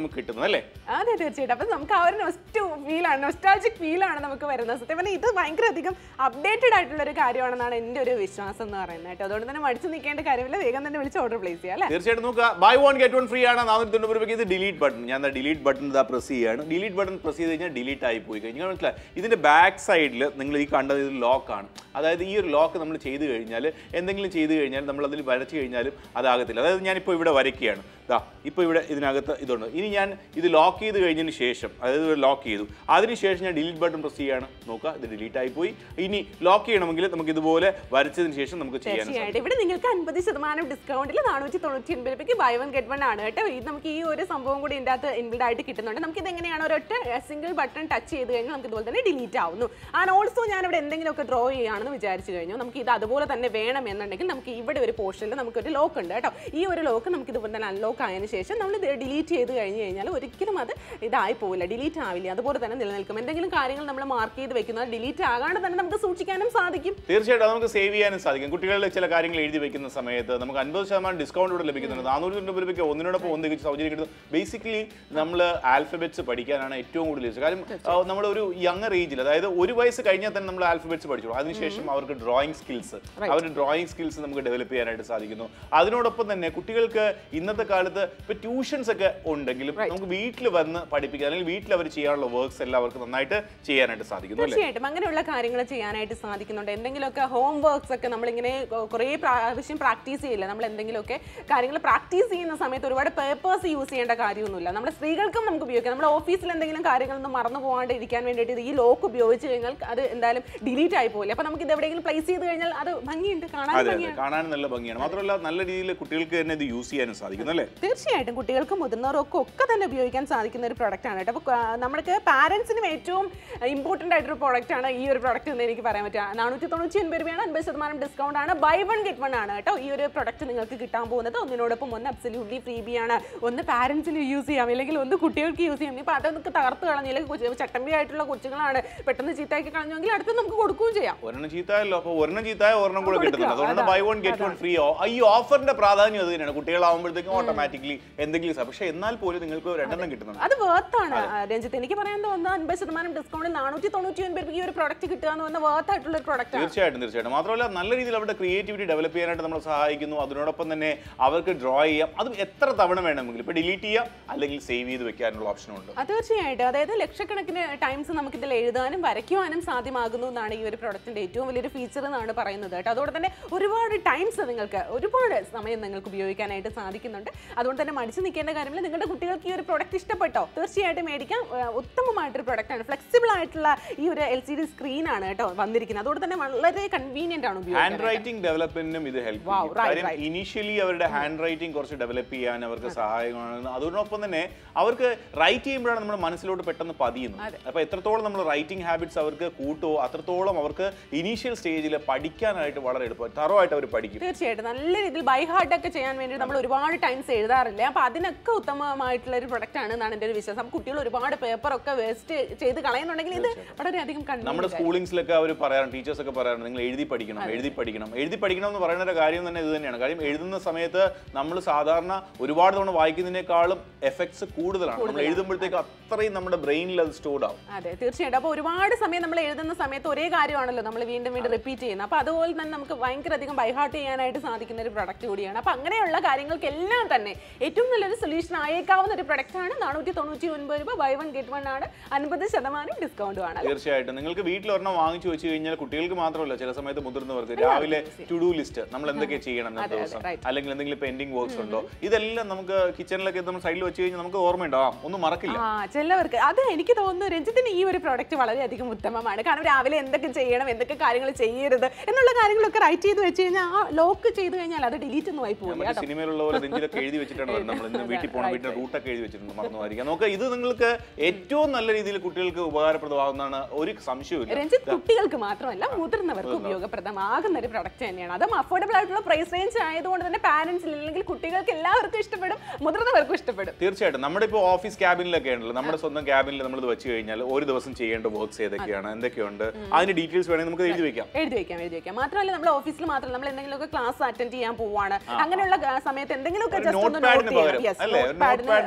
അല്ലേ അതെ തീർച്ചയായിട്ടും അപ്പം നമുക്ക് ആ ഒരു നൊസ്റ്റു ഫീലാണ് നൊസ്റ്റാൾജിക് ഫീലാണ് നമുക്ക് വരുന്നത് സത്യം പറഞ്ഞാൽ ഇത് ഭയങ്കര അധികം അപ്ഡേറ്റഡ് ആയിട്ടുള്ള ഒരു കാര്യമാണെന്നാണ് എൻ്റെ ഒരു വിശ്വാസം എന്ന് പറയുന്നത് കേട്ടോ അതുകൊണ്ട് തന്നെ മടിച്ചു നിൽക്കേണ്ട കാര്യമില്ല വേഗം തന്നെ വിളിച്ച് ഓർഡർ പ്ലേസ് ചെയ്യാം അല്ലേ തീർച്ചയായിട്ടും നോക്കുക buy one get one free ആണ് നാനൂറ്റി തൊണ്ണൂറ് രൂപയ്ക്ക് ഇത് ഡിലീറ്റ് ബട്ടൺ ഞാൻ ഡിലീറ്റ് ബട്ടൺ ഇതാ പ്രസ് ചെയ്യാണ് ഡിലീറ്റ് ബട്ടൺ പ്രസ് ചെയ്ത് കഴിഞ്ഞാൽ ഡിലീറ്റ് ആയി പോയി കഴിഞ്ഞാൽ മനസ്സിലായി ഇതിന്റെ ബാക്ക് സൈഡിൽ നിങ്ങൾ ഈ കണ്ടത് ഇത് ലോക്കാണ് അതായത് ഈ ഒരു ലോക്ക് നമ്മൾ ചെയ്ത് കഴിഞ്ഞാൽ എന്തെങ്കിലും ചെയ്ത് കഴിഞ്ഞാൽ നമ്മൾ അതിൽ വരച്ച് കഴിഞ്ഞാലും അതാകത്തില്ല അതായത് ഞാനിപ്പോൾ ഇവിടെ വരയ്ക്കുകയാണ് ദാ ഇപ്പോൾ ഇവിടെ ഇതിനകത്ത് ഇതുണ്ട് ഇനി ഞാൻ ഇത് ലോക്ക് ചെയ്ത് കഴിഞ്ഞതിന് ശേഷം അതായത് ലോക്ക് ചെയ്തു അതിനുശേഷം ഞാൻ ഡിലീറ്റ് ബട്ടൺ പ്രസ് ചെയ്യാണ് നോക്കുക ഇത് ഡിലീറ്റ് ആയി പോയി ഇനി ലോക്ക് ചെയ്യണമെങ്കിൽ നമുക്ക് ഇതുപോലെ വരച്ചതിന് ശേഷം നമുക്ക് ചെയ്യാൻ തീർച്ചയായിട്ടും ഇവിടെ നിങ്ങൾക്ക് അൻപത് ശതമാനം ഡിസ്കൗണ്ടിൽ നാനൂറ്റി തൊണ്ണൂറ്റി ഒൻപത് രൂപയ്ക്ക് ബൈ വൺ ഗെറ്റ് വൺ ആണ് കേട്ടോ ഇത് നമുക്ക് ഈ ഒരു സംഭവം കൂടി ഇതിൻ്റെ അകത്ത് ഇൻബിൽഡ് ആയിട്ട് കിട്ടുന്നുണ്ട് നമുക്ക് ഇത് എങ്ങനെയാണ് ഒരൊറ്റ സിംഗിൾ ബട്ടൺ ടച്ച് ചെയ്ത് കഴിഞ്ഞാൽ നമുക്ക് ഇതുപോലെ തന്നെ ഡിലീറ്റ് ആവുന്നു ആൻഡ് ഓൾസോ ഞാൻ ഇവിടെ എന്തെങ്കിലുമൊക്കെ ഡ്രോ ചെയ്യുകയാണെന്ന് വിചാരിച്ചു കഴിഞ്ഞു നമുക്ക് ഇത് അതുപോലെ തന്നെ വേണം എന്നുണ്ടെങ്കിൽ നമുക്ക് ഇവിടെ ഒരു പോർഷനിൽ നമുക്കൊരു ലോക്ക് ഉണ്ട് കേട്ടോ ഈ ഒരു ലോക്ക് നമുക്ക് ഇതുപോലെ തന്നെ അൺലോക്ക് ആയതിനു ശേഷം നമ്മൾ ഇത് ഡിലീറ്റ് ചെയ്ത് കഴിഞ്ഞ് കഴിഞ്ഞാൽ ഒരിക്കലും അത് ഇതായി പോവില്ല ഡിലീറ്റ് ആവില്ല അതുപോലെ തന്നെ നിലനിൽക്കും എന്തെങ്കിലും കാര്യങ്ങൾ നമ്മൾ മാർക്ക് ചെയ്ത് വെക്കുന്നത് ഡിലീറ്റ് ആകാണ്ട് തന്നെ നമുക്ക് സൂക്ഷിക്കാനും സാധിക്കും തീർച്ചയായിട്ടും അത് നമുക്ക് സേവ് ചെയ്യാനും സാധിക്കും കുട്ടികളിൽ ചില കാര്യങ്ങൾ എഴുതി വെക്കുന്ന സമയത്ത് നമുക്ക് അൻപത് ശതമാനം ഡിസ്കൗണ്ട് ഇവിടെ ലഭിക്കുന്നുണ്ട് നാനൂറ്റി തൊണ്ണൂറ് രൂപയ്ക്ക് ഒന്നിനോടൊപ്പം ഒന്ന് തികച്ച് സൗജന്യം കിട്ടുന്നു ബേസിക്കലി നമ്മൾ ആൽഫബറ്റ്സ് പഠിക്കാനാണ് ഏറ്റവും കൂടുതൽ ഇഷ്ടം കാര്യം ആ, നമ്മുടെ ഒരു യങ്ങർ ഏജിൽ അതായത് ഒരു വയസ്സ് കഴിഞ്ഞാൽ തന്നെ നമ്മൾ ആൽഫബറ്റ്സ് പഠിച്ചു അതിനുശേഷം അവർക്ക് ഡ്രോയിങ് സ്കിൽസ് അവരുടെ ഡ്രോയിങ് സ്കിൽസ് നമുക്ക് ഡെവലപ്പ് ചെയ്യാനായിട്ട് സാധിക്കുന്നു അതിനോടൊപ്പം തന്നെ കുട്ടികൾക്ക് ഇന്നത്തെ കാലത്ത് ഇപ്പൊ ട്യൂഷൻസ് ഒക്കെ ഉണ്ടെങ്കിലും നമുക്ക് വീട്ടിൽ വന്ന് പഠിപ്പിക്കുക അല്ലെങ്കിൽ വീട്ടിൽ അവർ ചെയ്യാനുള്ള വർക്ക്സ് എല്ലാം അവർക്ക് നന്നായിട്ട് ചെയ്യാനായിട്ട് സാധിക്കുന്നു അല്ലേ തീർച്ചയായിട്ടും അങ്ങനെയുള്ള കാര്യങ്ങൾ ചെയ്യാനായിട്ട് സാധിക്കുന്നുണ്ട് എന്തെങ്കിലുമൊക്കെ ഹോം വർക്ക്സ് ഒക്കെ നമ്മളിങ്ങനെ കുറേ പ്രാവശ്യം പ്രാക്ടീസ് ചെയ്യില്ല നമ്മൾ എന്തെങ്കിലുമൊക്കെ കാര്യങ്ങൾ പ്രാക്ടീസ് ചെയ്യുന്ന സമയത്ത് ഒരുപാട് പേപ്പേഴ്സ് യൂസ് ചെയ്യേണ്ട കാര്യമൊന്നുമില്ല നമ്മുടെ സ്ത്രീകൾക്കും നമുക്ക് ഉപയോഗിക്കാം നമ്മുടെ ഓഫീസിൽ എന്തെങ്കിലും കാര്യങ്ങളൊന്നും മറന്നു പോകാണ്ട് ഇരിക്കാൻ വേണ്ടിയിട്ട് ഇത് ഈ ലോക്ക് ഉപയോഗിച്ച് കഴിഞ്ഞാൽ അത് എന്തായാലും ഡിലീറ്റ് ആയി പോകില്ല അപ്പോൾ നമുക്ക് ഇത് എവിടെയെങ്കിലും പ്ലേസ് ചെയ്ത് കഴിഞ്ഞാൽ അത് ഭംഗിയുണ്ട് കാണാൻ അതെ അതെ ഭംഗിയാണ് കാണാൻ നല്ല ഭംഗിയാണ് മാത്രമല്ല നല്ല രീതിയിൽ കുട്ടികൾക്ക് തന്നെ ഇത് യൂസ് ചെയ്യാനും സാധിക്കുന്നു അല്ലേ തീർച്ചയായിട്ടും കുട്ടികൾക്കും മുതിർന്നവർക്കും ഒക്കെ തന്നെ ഉപയോഗിക്കാൻ സാധിക്കുന്ന ഒരു പ്രൊഡക്റ്റ് ആണ് കേട്ടോ അപ്പോൾ നമ്മൾക്ക് പാരൻസിനും ഏറ്റവും ഇമ്പോർട്ടൻ്റ് ആയിട്ടൊരു പ്രോഡക്റ്റ് ആണ് ഈ ഒരു പ്രോഡക്റ്റ് എന്ന് എനിക്ക് പറയാൻ പറ്റുക നാനൂറ്റി തൊണ്ണൂറ്റി ഒൻപത് രൂപയാണ് അൻപത് ശതമാനം ഡിസ്കൗണ്ട് ആണ് ബൈ വൺ ഗെറ്റ് വൺ ആണ് കേട്ടോ ഈ ഒരു പ്രൊഡക്റ്റ് നിങ്ങൾക്ക് കിട്ടാൻ പോകുന്നത് ഒന്നിനോടൊപ്പം ഒന്ന് അബ്സല്യൂട്ട്ലി ഫ്രീ ബി ആണ് ഒന്ന് പാരൻസിന് യൂസ് ചെയ്യാം അല്ലെങ്കിൽ ഒന്ന് കുട്ടികൾക്ക് യൂസ് ചെയ്യാം ഇപ്പോൾ അതൊക്കെ തകർത്ത് കളഞ്ഞില്ലെങ്കിൽ കൊച്ചു ചട്ടമ്പി ആയിട്ടുള്ള കൊച്ചുങ്ങളാണ് പെട്ടെന്ന് ചീത്തയാക്കി കളഞ്ഞെങ്കിൽ അടുത്ത് നമുക്ക് കൊടുക്കുകയും ചെയ്യാം ഒരെണ്ണം ചീത്തായല്ലോ അപ്പൊ ഒരെണ്ണം ചീത്തായ ഒരെണ്ണം കൂടെ കിട്ടുന്നുണ്ട് അതുകൊണ്ട് buy one get one free ഈ ഓഫറിന്റെ പ്രാധാന്യം അത് തന്നെയാണ് കുട്ടികളാവുമ്പോഴത്തേക്കും ഓട്ടോമാറ്റിക്കലി എന്തെങ്കിലും സ- പക്ഷെ എന്നാൽ പോലും നിങ്ങൾക്ക് രണ്ടെണ്ണം കിട്ടുന്നുണ്ട് അത് വേർത്താണ് രഞ്ജിത്ത് എനിക്ക് പറയാൻ തോന്നുന്നത് അൻപത് ശതമാനം ഡിസ്കൗണ്ടിൽ നാനൂറ്റി തൊണ്ണൂറ്റി ഒൻപത് രൂപയ്ക്ക് ഈ ഒരു പ്രോഡക്റ്റ് കിട്ടുക എന്ന് പറഞ്ഞാൽ വേർത്ത് ആയിട്ടുള്ള ഒരു പ്രോഡക്റ്റ് ആണ് തീർച്ചയായിട്ടും തീർച്ചയായിട്ടും മാത്രമല്ല നല്ല രീതിയിൽ അവരുടെ ക്രിയേറ്റിവിറ്റി ഡെവലപ്പ് ചെയ്യാനായിട്ട് നമ്മളെ സഹായിക്കുന്നു അതിനോടൊപ്പം തന്നെ അവർക്ക് ഡ്രോ ചെയ്യാം അതും എത്ര തവണ വേണമെങ്കിലും ഇപ്പൊ ഡിലീറ്റ് ചെയ്യാം അല്ലെങ്കിൽ സേവ് ചെയ്ത് വെക്കാനുള്ള ഓപ്ഷനും ഉണ്ട് അത് തീർച്ചയായിട്ടും അതായത് ലക്ഷക്കണക്കിന് ടൈംസ് നമുക്ക് ഇതിൽ എഴുതാനും വരയ്ക്കുവാനും സാധ്യമാകുന്നു എന്നാണ് ഈ ഒരു പ്രൊഡക്റ്റിന്റെ ഏറ്റവും വലിയൊരു ഫീച്ചർ എന്നാണ് പറയുന്നത് കേട്ടോ അതുകൊണ്ട് തന്നെ ഒരുപാട് ടൈംസ് നിങ്ങൾക്ക് ഒരുപാട് സമയം നിങ്ങൾക്ക് ഉപയോഗിക്കാനായിട്ട് സാധിക്കുന്നുണ്ട് അതുകൊണ്ട് തന്നെ മടിച്ചു നിൽക്കേണ്ട കാര്യമില്ല നിങ്ങളുടെ കുട്ടികൾക്ക് ഈ ഒരു പ്രൊഡക്റ്റ് ഇഷ്ടപ്പെട്ടോ തീർച്ചയായിട്ടും മേടിക്കാം ഏഹ് ഉത്തമമായിട്ടൊരു പ്രൊഡക്റ്റ് ആണ് ഫ്ലെക്സിബിൾ ആയിട്ടുള്ള ഈ ഒരു എൽ സി ഡി സ്ക്രീൻ ആണ് കേട്ടോ വന്നിരിക്കുന്നത് അതുകൊണ്ട് തന്നെ വളരെ കൺവീനിയന്റ് ആണ് ഉപയോഗിക്കാൻ ഹാൻഡ് റൈറ്റിംഗ് ഡെവലപ്മെന്റിനും ഇത് ഹെൽപ്പ് Wow, ചെയ്യും right, കാര്യം right. ഇനീഷ്യലി അവരുടെ ഹാൻഡ് റൈറ്റിംഗ് കുറച്ച് ഡെവലപ്പ് ചെയ്യാൻ അവർക്ക് സഹായകമാണ് അതോടൊപ്പം തന്നെ അവർക്ക് റൈറ്റ് ചെയ്യുമ്പോഴാണ് നമ്മുടെ മനസ്സിലോട്ട് പെട്ടെന്ന് പതിയുന്നത് അപ്പൊ എത്രത്തോളം നമ്മൾ റൈറ്റിംഗ് ഹാബിറ്റ്സ് അവർക്ക് കൂട്ടുമോ അത്രത്തോളം അവർക്ക് ഇനീഷ്യൽ സ്റ്റേജിൽ പഠിക്കാനായിട്ട് വളരെ എളുപ്പം തറവായിട്ട് അവർ പഠിക്കും തീർച്ചയായിട്ടും നല്ല രീതിയിൽ ബൈ ഹാർട്ട് ഒക്കെ ചെയ്യാൻ വേണ്ടി നമ്മൾ ഒരുപാട് ടൈംസ് എഴുതാറില്ല അപ്പൊ അതിനൊക്കെ ഉത്തമമായിട്ടുള്ള ഒരു പ്രൊഡക്റ്റ് ആണ് എന്നാണ് എൻ്റെ ഒരു വിശ്വാസം അപ്പൊ കുട്ടികൾ ഒരുപാട് പേപ്പർ ഒക്കെ വേസ്റ്റ് ചെയ്ത് കളയുന്നുണ്ടെങ്കിൽ ഇത് വളരെയധികം നമ്മുടെ കണ്ടു സ്കൂളിങ്സിലൊക്കെ അവർ പറയാറുണ്ട് ടീച്ചേഴ്സ് ഒക്കെ പറയാറുണ്ട് നിങ്ങൾ എഴുതി പഠിക്കണം എഴുതി പഠിക്കണം എഴുതി പഠിക്കണം എന്ന് പറയുന്ന ഒരു കാര്യം തന്നെ ഇത് തന്നെയാണ് കാര്യം എഴുതുന്ന സമയത്ത് നമ്മൾ സാധാരണ ഒരുപാട് തവണ വായിക്കുന്നതിനേക്കാളും എഫക്ട്സ് കൂടുതലാണ് നമ്മൾ എഴുതുമ്പോഴത്തേക്ക് അത്രയും നമ്മുടെ ബ്രെയിനിൽ അത് സ്റ്റോർഡ് ആവും അതെ തീർച്ചയായിട്ടും അപ്പോൾ ഒരുപാട് സമയം നമ്മൾ എഴുതുന്ന സമയത്ത് ഒരേ കാര്യമാണല്ലോ നമ്മൾ വീണ്ടും വീണ്ടും റിപ്പീറ്റ് ചെയ്യുന്നത് അപ്പോൾ അതുപോലെ തന്നെ നമുക്ക് ഭയങ്കര അധികം ബൈഹാർട്ട് ചെയ്യാനായിട്ട് സാധിക്കുന്ന ഒരു പ്രൊഡക്റ്റ് കൂടിയാണ് അപ്പോൾ അങ്ങനെയുള്ള കാര്യങ്ങൾക്കെല്ലാം തന്നെ ഏറ്റവും നല്ലൊരു സൊല്യൂഷൻ ആയേക്കാവുന്ന ഒരു പ്രൊഡക്റ്റ് ആണ് നാനൂറ്റി തൊണ്ണൂറ്റി ഒൻപത് രൂപ ബൈ വൺ ഗെറ്റ് വൺ ആണ് അൻപത് ശതമാനം ഡിസ്കൗണ്ടും ആണ് തീർച്ചയായിട്ടും നിങ്ങൾക്ക് വീട്ടിൽ ഒരെണ്ണം വാങ്ങിച്ചു വെച്ച് കഴിഞ്ഞാൽ കുട്ടികൾക്ക് മാത്രമല്ല ചില സമയത്ത് മുതിർന്നവർക്ക് രാവിലെ ടു ഡു ലിസ്റ്റ് നമ്മൾ എന്തൊക്കെ ചെയ്യണം ഇന്നത്തെ അതെ, ദിവസം right. അല്ലെങ്കിൽ എന്തെങ്കിലും പെൻഡിങ് വർക്ക്സ് ഉണ്ടോ ഇതെല്ലാം നമുക്ക് കിച്ചണിലൊക്കെ നമ്മൾ സൈഡിൽ വെച്ച് കഴിഞ്ഞാൽ നമുക്ക് ഓർമ്മയുണ്ടാവാം ഒന്നും മറക്കില്ല ആ ചിലവർക്ക് അത് എനിക്ക് തോന്നുന്നു രഞ്ജിത്തിന് ഈ ഒരു പ്രോഡക്റ്റ് വളരെയധികം ഉത്തമമാണ് കാരണം രാവിലെ എന്തൊക്കെ ചെയ്യണം എന്തൊക്കെ കാര്യങ്ങൾ ചെയ്യരുത് എന്നുള്ള കാര്യങ്ങളൊക്കെ റൈറ്റ് ചെയ്ത് വെച്ച് കഴിഞ്ഞാൽ ആ ലോക്ക് ചെയ്ത് കഴിഞ്ഞാൽ അത് ഡിലീറ്റ് ഒന്നും ആയി പോകില്ല മറ്റേ സിനിമയിലുള്ള പോലെ നെഞ്ചിലൊക്കെ എഴുതി വെച്ചിട്ടാണ് വരുന്നത് നമ്മൾ ഇന്ന് വീട്ടിൽ പോകണം വീട്ടിൽ റൂട്ടൊക്കെ എഴുതി വെച്ചിട്ടുണ്ട് മറന്നുമായിരിക്കാം നമുക്ക് ഇത് നിങ്ങൾക്ക് ഏറ്റവും നല്ല രീതിയിൽ കുട്ടികൾക്ക് ഉപകാരപ്രദമാകുന്നതാണ് ഒരു സംശയവും രഞ്ജിത്ത് കുട്ടികൾക്ക് മാത്രമല്ല മുതിർന്നവർക്ക് ഉപയോഗപ്രദമാകുന്ന ഒരു പ്രൊഡക്റ്റ് തന്നെയാണ് അതും അഫോർഡബിൾ ആയിട്ടുള്ള പ്രൈസ് റേഞ്ച് ആയതുകൊണ്ട് തന്നെ പാരന്റ്സിൽ അല്ലെങ്കിൽ കുട്ടികൾക്ക് എല്ലാവർക്കും ഇഷ്ടപ്പെടും മുതിർന്നവർക്കും ഇഷ്ടപ്പെടും തീർച്ചയായിട്ടും നമ്മുടെ ഇപ്പോൾ ഓഫീസ് ക്യാബിനിലൊക്കെ ഉണ്ടല്ലോ നമ്മുടെ സ്വന്തം ക്യാബിനിൽ നമ്മൾ ഇത് വെച്ച് കഴിഞ്ഞാൽ ഒരു ദിവസം ചെയ്യേണ്ട വർക്ക്സ് ഏതൊക്കെയാണ് എന്തൊക്കെയുണ്ട് അതിന്റെ ഡീറ്റെയിൽസ് വേണമെങ്കിൽ നമുക്ക് എഴുതി വെക്കാം എഴുതി വെക്കാം എഴുതി വെക്കാം മാത്രമല്ല നമ്മൾ ഓഫീസിൽ മാത്രം നമ്മൾ എന്തെങ്കിലുമൊക്കെ ക്ലാസ് അറ്റൻഡ് ചെയ്യാൻ പോവാണ് അങ്ങനെയുള്ള ആ, സമയത്ത് എന്തെങ്കിലുമൊക്കെ ഒരു ജസ്റ്റ് ഒന്ന് notepad ന് നോട്ട് ചെയ്യണം പകരം, യെസ് അല്ലേ? ഒരു നോട്ട് notepad ന് പകരം പകരം